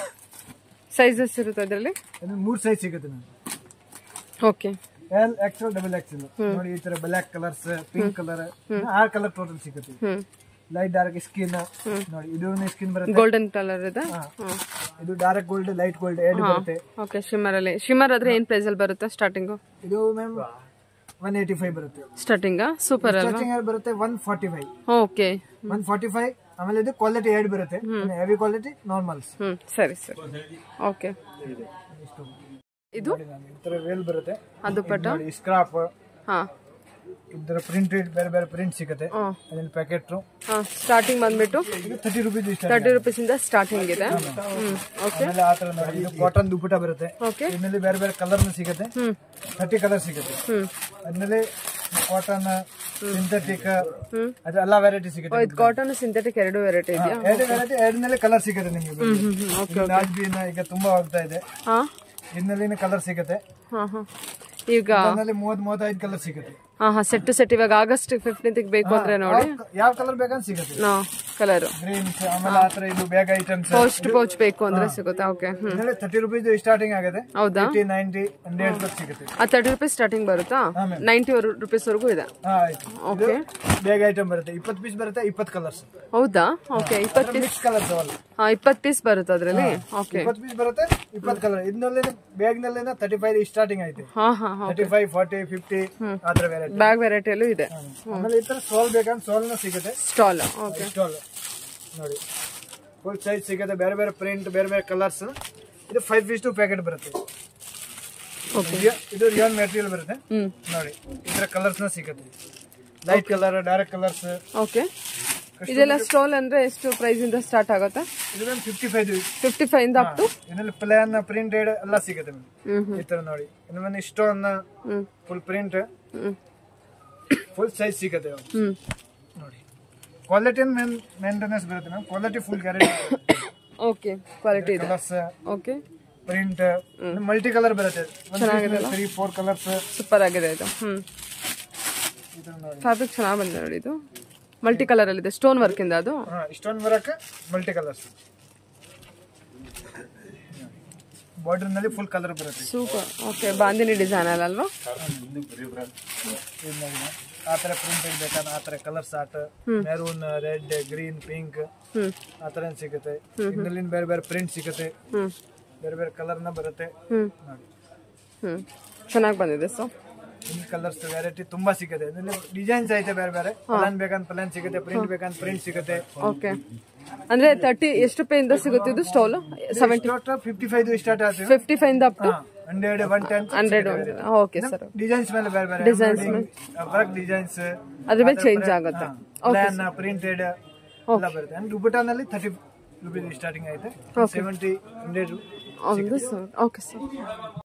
ಸೈಜಸ್ ಇರುತ್ತೆ ಅದರಲ್ಲಿ ಇನ್ನು ಮೂರು ಸೈಜ್ ಸಿಗುತ್ತೆ ma'am okay L XL double XL ನೋಡಿ ಈ ತರ ಬ್ಲ್ಯಾಕ್ ಕಲರ್ಸ್ ಪಿಂಕ್ ಕಲರ್ ಆರು ಕಲರ್ ಟೋಟಲ್ ಸಿಗುತ್ತೆ ಹ್ಞೂ ಲೈಟ್ ಡಾರ್ಕ್ ಸ್ಕಿನ್ ನೋಡಿ ಇದು ಸ್ಕಿನ್ ಬರುತ್ತೆ ಗೋಲ್ಡನ್ ಕಲರ್ ಇದೆ ಹಾ. ಹಾಂ ಇದು ಡಾರ್ಕ್ ಗೋಲ್ಡ್ ಲೈಟ್ ಗೋಲ್ಡ್ ಎರಡು ಬರುತ್ತೆ ಓಕೆ ಶಿಮ್ಮರಲ್ಲಿ ಶಿಮ್ಮರ್ ಆದ್ರೆ ಏನು ಪ್ರೈಸಲ್ಲಿ ಬರುತ್ತೆ ಸ್ಟಾರ್ಟಿಂಗು ಇದು ಮ್ಯಾಮ್ ಒನ್ ಏಯ್ಟಿ ಫೈವ್ ಬರುತ್ತೆ ಸ್ಟಾರ್ಟಿಂಗಾ ಸೂಪರ್ ಅಲ್ವಾ ಸ್ಟಾರ್ಟಿಂಗ್ ಬರುತ್ತೆ one forty five okay one forty five ಆಮೇಲೆ ಇದು ಕ್ವಾಲಿಟಿ ಎರಡು ಬರುತ್ತೆ ಹೆವಿ ಕ್ವಾಲಿಟಿ ನಾರ್ಮಲ್ಸ್ ಹ್ಞೂ ಸರಿ ಸರಿ ಓಕೆ ಇದು ಈ ತರ ವೇಲ್ ಬರುತ್ತೆ ಅದು ಪಟ ನೋಡಿ ಸ್ಕ್ರಾಪ್ ಹಾಂ ಇದರ ಪ್ರಿಂಟ್ ಬೇರೆ ಬೇರೆ ಪ್ರಿಂಟ್ ಸಿಗುತ್ತೆ ಹಾಂ ಅದ್ರಲ್ಲಿ ಪ್ಯಾಕೆಟ್ ಹಾಂ ಸ್ಟಾರ್ಟಿಂಗ್ ಬಂದ್ಬಿಟ್ಟು ಇದು ತರ್ಟಿ ರುಪೀಸ್ ಇಷ್ಟ ತರ್ಟಿ ರುಪೀಸಿಂದ ಸ್ಟಾರ್ಟಿಂಗ್ ಇದೆ ಹ್ಞೂ ಓಕೆ ಆಮೇಲೆ ಆ ತರ ನೋಡಿ ಇದು ಕಾಟನ್ ದುಪ್ಪಟ ಬರುತ್ತೆ ಓಕೆ ಇದರಲ್ಲಿ ಬೇರೆ ಬೇರೆ ಕಲರ್ ಸಿಗುತ್ತೆ ಹ್ಞೂ ಥರ್ಟಿ ಕಲರ್ ಸಿಗುತ್ತೆ ಹ್ಞೂ ಅದ್ರಲ್ಲಿ ಕಾಟನ್ ಸಿಂಥೆಟಿಕ್ ಅದು ಎಲ್ಲ ವೆರೈಟಿ ಸಿಗುತ್ತೆ ಇದು ಕಾಟನ್ ಸಿಂಥೆಟಿಕ್ ಎರಡು ವೆರೈಟಿ ಇದೆಯಾ ಎರಡು ವೆರೈಟಿ ಎರಡನೇಲೆ ಕಲರ್ ಸಿಗುತ್ತೆ ನಿಮಗೆ ಹ್ಞೂ ಹ್ಞೂ ಓಕೆ ರಾಜ್ಬೀನ ಈಗ ತುಂಬಾ ಹೋಗ್ತಾ ಇದೆ ಹಾಂ ಇದರಲ್ಲಿ ಕಲರ್ ಸಿಗುತ್ತೆ ಹಾಂ ಹಾಂ ಈಗ ಅದರಲ್ಲಿ ಮೂವತ್ ಮೂವತ್ತೈದು ಕಲರ್ ಸಿಗುತ್ತೆ ಹಾಂ ಹಾಂ ಸೆಟ್ ಸೆಟ್ ಇವಾಗ ಆಗಸ್ಟ್ ಫಿಫ್ಟೀನ್ತಿಗೆ ಬೇಕು ಅಂದ್ರೆ ನೋಡಿ ಯಾವ ಕಲರ್ ಬೇಕಂತ ಸಿಗುತ್ತೆ ನಾ ಕಲರು ಗ್ರೀನ್ಸ್ ಆಮೇಲೆ ಆತರ ಇದು ಬ್ಯಾಗ್ ಐಟಮ್ಸ್ ಪೋಸ್ಟ್ ಪೌಚ್ ಬೇಕು ಅಂದ್ರೆ ಸಿಗುತ್ತೆ ಓಕೆ ಹ್ಞೂ ಇದರಲ್ಲಿ ತರ್ಟಿ ರುಪೀಸ್ ಸ್ಟಾರ್ಟಿಂಗ್ ಆಗುತ್ತೆ ಹೌದಾ ಏಯ್ಟಿ ನೈಂಟಿ ಹಂಡ್ರೆಡ್ ತನಕ ಸಿಗುತ್ತೆ ಆ ತರ್ಟಿ ರುಪೀಸ್ ಸ್ಟಾರ್ಟಿಂಗ್ ಬರುತ್ತಾ ನೈಂಟಿ ರುಪೀಸ್ವರೆಗೂ ಇದೆ ಹಾ ಆಯ್ತು ಓಕೆ ಬ್ಯಾಗ್ ಐಟಮ್ ಬರುತ್ತೆ ಇಪ್ಪತ್ತು ಪೀಸ್ ಬರುತ್ತೆ ಇಪ್ಪತ್ತು ಕಲರ್ಸ್ ಹೌದಾ ಓಕೆ ಇಪ್ಪತ್ತು ಪೀಸ್ ಮಿಕ್ಸ್ ಕಲರ್ಸ್ ಅವಲ್ಲ ಹಾಂ ಇಪ್ಪತ್ತು ಪೀಸ್ ಬರುತ್ತೆ ಅದರಲ್ಲಿ ಓಕೆ ಇಪ್ಪತ್ತು ಪೀಸ್ ಬರುತ್ತೆ ಇಪ್ಪತ್ತು ಕಲರ್ ಇದರಲ್ಲಿ ಬ್ಯಾಗ್ ನಲ್ಲಿ ತರ್ಟಿ ಫೈವ್ ಸ್ಟಾರ್ಟಿಂಗ್ ಐತೆ ಹಾಂ ಹಾಂ ಹಾಂ ತರ್ಟಿ ಫೈವ್ ಫಾರ್ಟಿ ಫಿಫ್ಟಿ ಆತರ ವೆರೈಟಿ ಬ್ಯಾಗ್ ವೆರೈಟಿಯಲ್ಲೂ ಇದೆ ಆಮೇಲೆ ಈ ತರ ಸೋಲ್ ಬೇಕಂದ್ರೆ ಸೋಲ್ನ ಸಿಗುತ್ತೆ ಸ್ಟಾಲ್ ಓಕೆ ಸ್ಟಾಲ್ ನೋಡಿ ಫುಲ್ ಸೈಜ್ ಸಿಗುತ್ತೆ ಬೇರೆ ಬೇರೆ ಪ್ರಿಂಟ್ ಬೇರೆ ಬೇರೆ ಕಲರ್ಸ್ ಇದು ಫೈವ್ ಪೀಸ್ ಟು ಪ್ಯಾಕೆಟ್ ಬರುತ್ತೆ ಇದು- ಇದು ರಿಯಲ್ ಮೆಟೀರಿಯಲ್ ಬರುತ್ತೆ ಹ್ಞೂ ನೋಡಿ ಇದರ ಕಲರ್ಸ್ ನ ಸಿಗುತ್ತೆ light colour dark colours okay ಇದೆಲ್ಲ ಸ್ಟಾಲ್ ಅಂದ್ರೆ ಎಷ್ಟು ಪ್ರೈಸ್ ಇಂದ ಸ್ಟಾರ್ಟ್ ಆಗುತ್ತಾ ಇದು ಫಿಫ್ಟಿ ಫೈವ್ ಫಿಫ್ಟಿ ಫೈವ್ ಇಂದ ಅಪ್ ಟು ಇದರಲ್ಲಿ ಪ್ಲಾನ್ ಪ್ರಿಂಟೆಡ್ ಎಲ್ಲ ಸಿಗುತ್ತೆ ಹ್ಮ್ ಈ ತರ ನೋಡಿ ಇನ್ನು ಮನೆ ಸ್ಟೋನ್ ಹ್ಮ್ ಫುಲ್ ಪ್ರಿಂಟ್ ಹ್ಮ್ ಫುಲ್ ಸೈಜ್ ಸಿಗುತ್ತೆ ಹ್ಮ್ ನೋಡಿ ಕ್ವಾಲಿಟಿ ಮೇಂಟೆನೆನ್ಸ್ ಬರುತ್ತೆ ma'am quality full guarantee okay quality ಇದೆ colours okay print multi colour ಬರುತ್ತೆ ತ್ರೀ ಫೋರ್ ಕಲರ್ಸ್ ಸೂಪರ್ ಆಗಿದೆ ಇದು ಹ್ಮ್ ಇದು ನೋಡಿ ಫ್ಯಾಬ್ರಿಕ್ ಚೆನ್ನಾಗಿ ಬಂದಿದೆ ನೋಡಿ ಇದು ಮಲ್ಟಿ ಕಲರ್ ಅಲ್ಲಿ ಇದೆ ಸ್ಟೋನ್ ವರ್ಕ್ ಇಂದ ಅದು ಹಾ ಇಷ್ಟೊಂದು ಬರಕ್ಕೆ ಮಲ್ಟಿ ಕಲರ್ಸ್ ಬಾರ್ಡರ್ ನಲ್ಲಿ ಫುಲ್ ಕಲರ್ ಬರುತ್ತೆ ಸೂಪರ್ ಓಕೆ ಬಾಂದಿನಿ ಡಿಸೈನ್ ಅಲ್ವಾ ಇದ್ರಲ್ಲಿ ಆ ತರ ಪ್ರಿಂಟೆಡ್ ಬೇಕಾದ್ರೆ ಆ ತರ ಕಲರ್ ಸಾಟ್ ಮೆರೂನ್ ರೆಡ್ ಗ್ರೀನ್ ಪಿಂಕ್ ಹ್ಮ್ ಆ ತರ ಸಿಗುತ್ತೆ ಇದರಲ್ಲಿ ಬೇರೆ ಬೇರೆ ಪ್ರಿಂಟ್ ಸಿಗುತ್ತೆ ಹ್ಮ್ ಬೇರೆ ಬೇರೆ ಕಲರ್ ನ ಬರುತ್ತೆ ಹ್ಮ್ ನೋಡಿ ಹ್ಮ್ ಚೆನ್ನಾಗಿ ಬಂದಿದೆ ಸೊ ಈ ಕಲರ್ಸ್ ವೆರೈಟಿ ತುಂಬಾ ಸಿಗುತ್ತೆ ಇದರಲ್ಲಿ ಡಿಸೈನ್ಸ್ ಐತೆ ಬೇರೆ ಬೇರೆ ಪ್ಲಾನ್ ಬೇಕಂತ ಪ್ಲಾನ್ ಸಿಗುತ್ತೆ ಪ್ರಿಂಟ್ ಬೇಕಂತ ಪ್ರಿಂಟ್ ಸಿಗುತ್ತೆ ಓಕೆ ಅಂದ್ರೆ ತರ್ಟಿ ಎಷ್ಟು ರೂಪಾಯಿಂದ ಸಿಗುತ್ತೆ ಇದು stole seventy fifty five start ಆಗ್ತದೆ fifty five up to hundred one ten hundred okay sir designs ಮೇಲೆ ಬೇರೆ ಬೇರೆ Designs ವರ್ಕ್ ಡಿಸೈನ್ಸ್ ಅದ್ರ ಮೇಲೆ ಚೇಂಜ್ ಆಗುತ್ತೆ ಪ್ಲಾನ್ ಪ್ರಿಂಟೆಡ್ ಎಲ್ಲ ಬರುತ್ತೆ ಅಂಡ್ ದುಬಟಾನಲ್ಲಿ ಥರ್ಟಿ ರುಪೀಸ್ ಸ್ಟಾರ್ಟಿಂಗ್ ಐತೆ ಸೆವೆಂಟಿ ಹಂಡ್ರೆಡ್ ಒಂದು ಸರ್ ಓಕೆ ಸರ್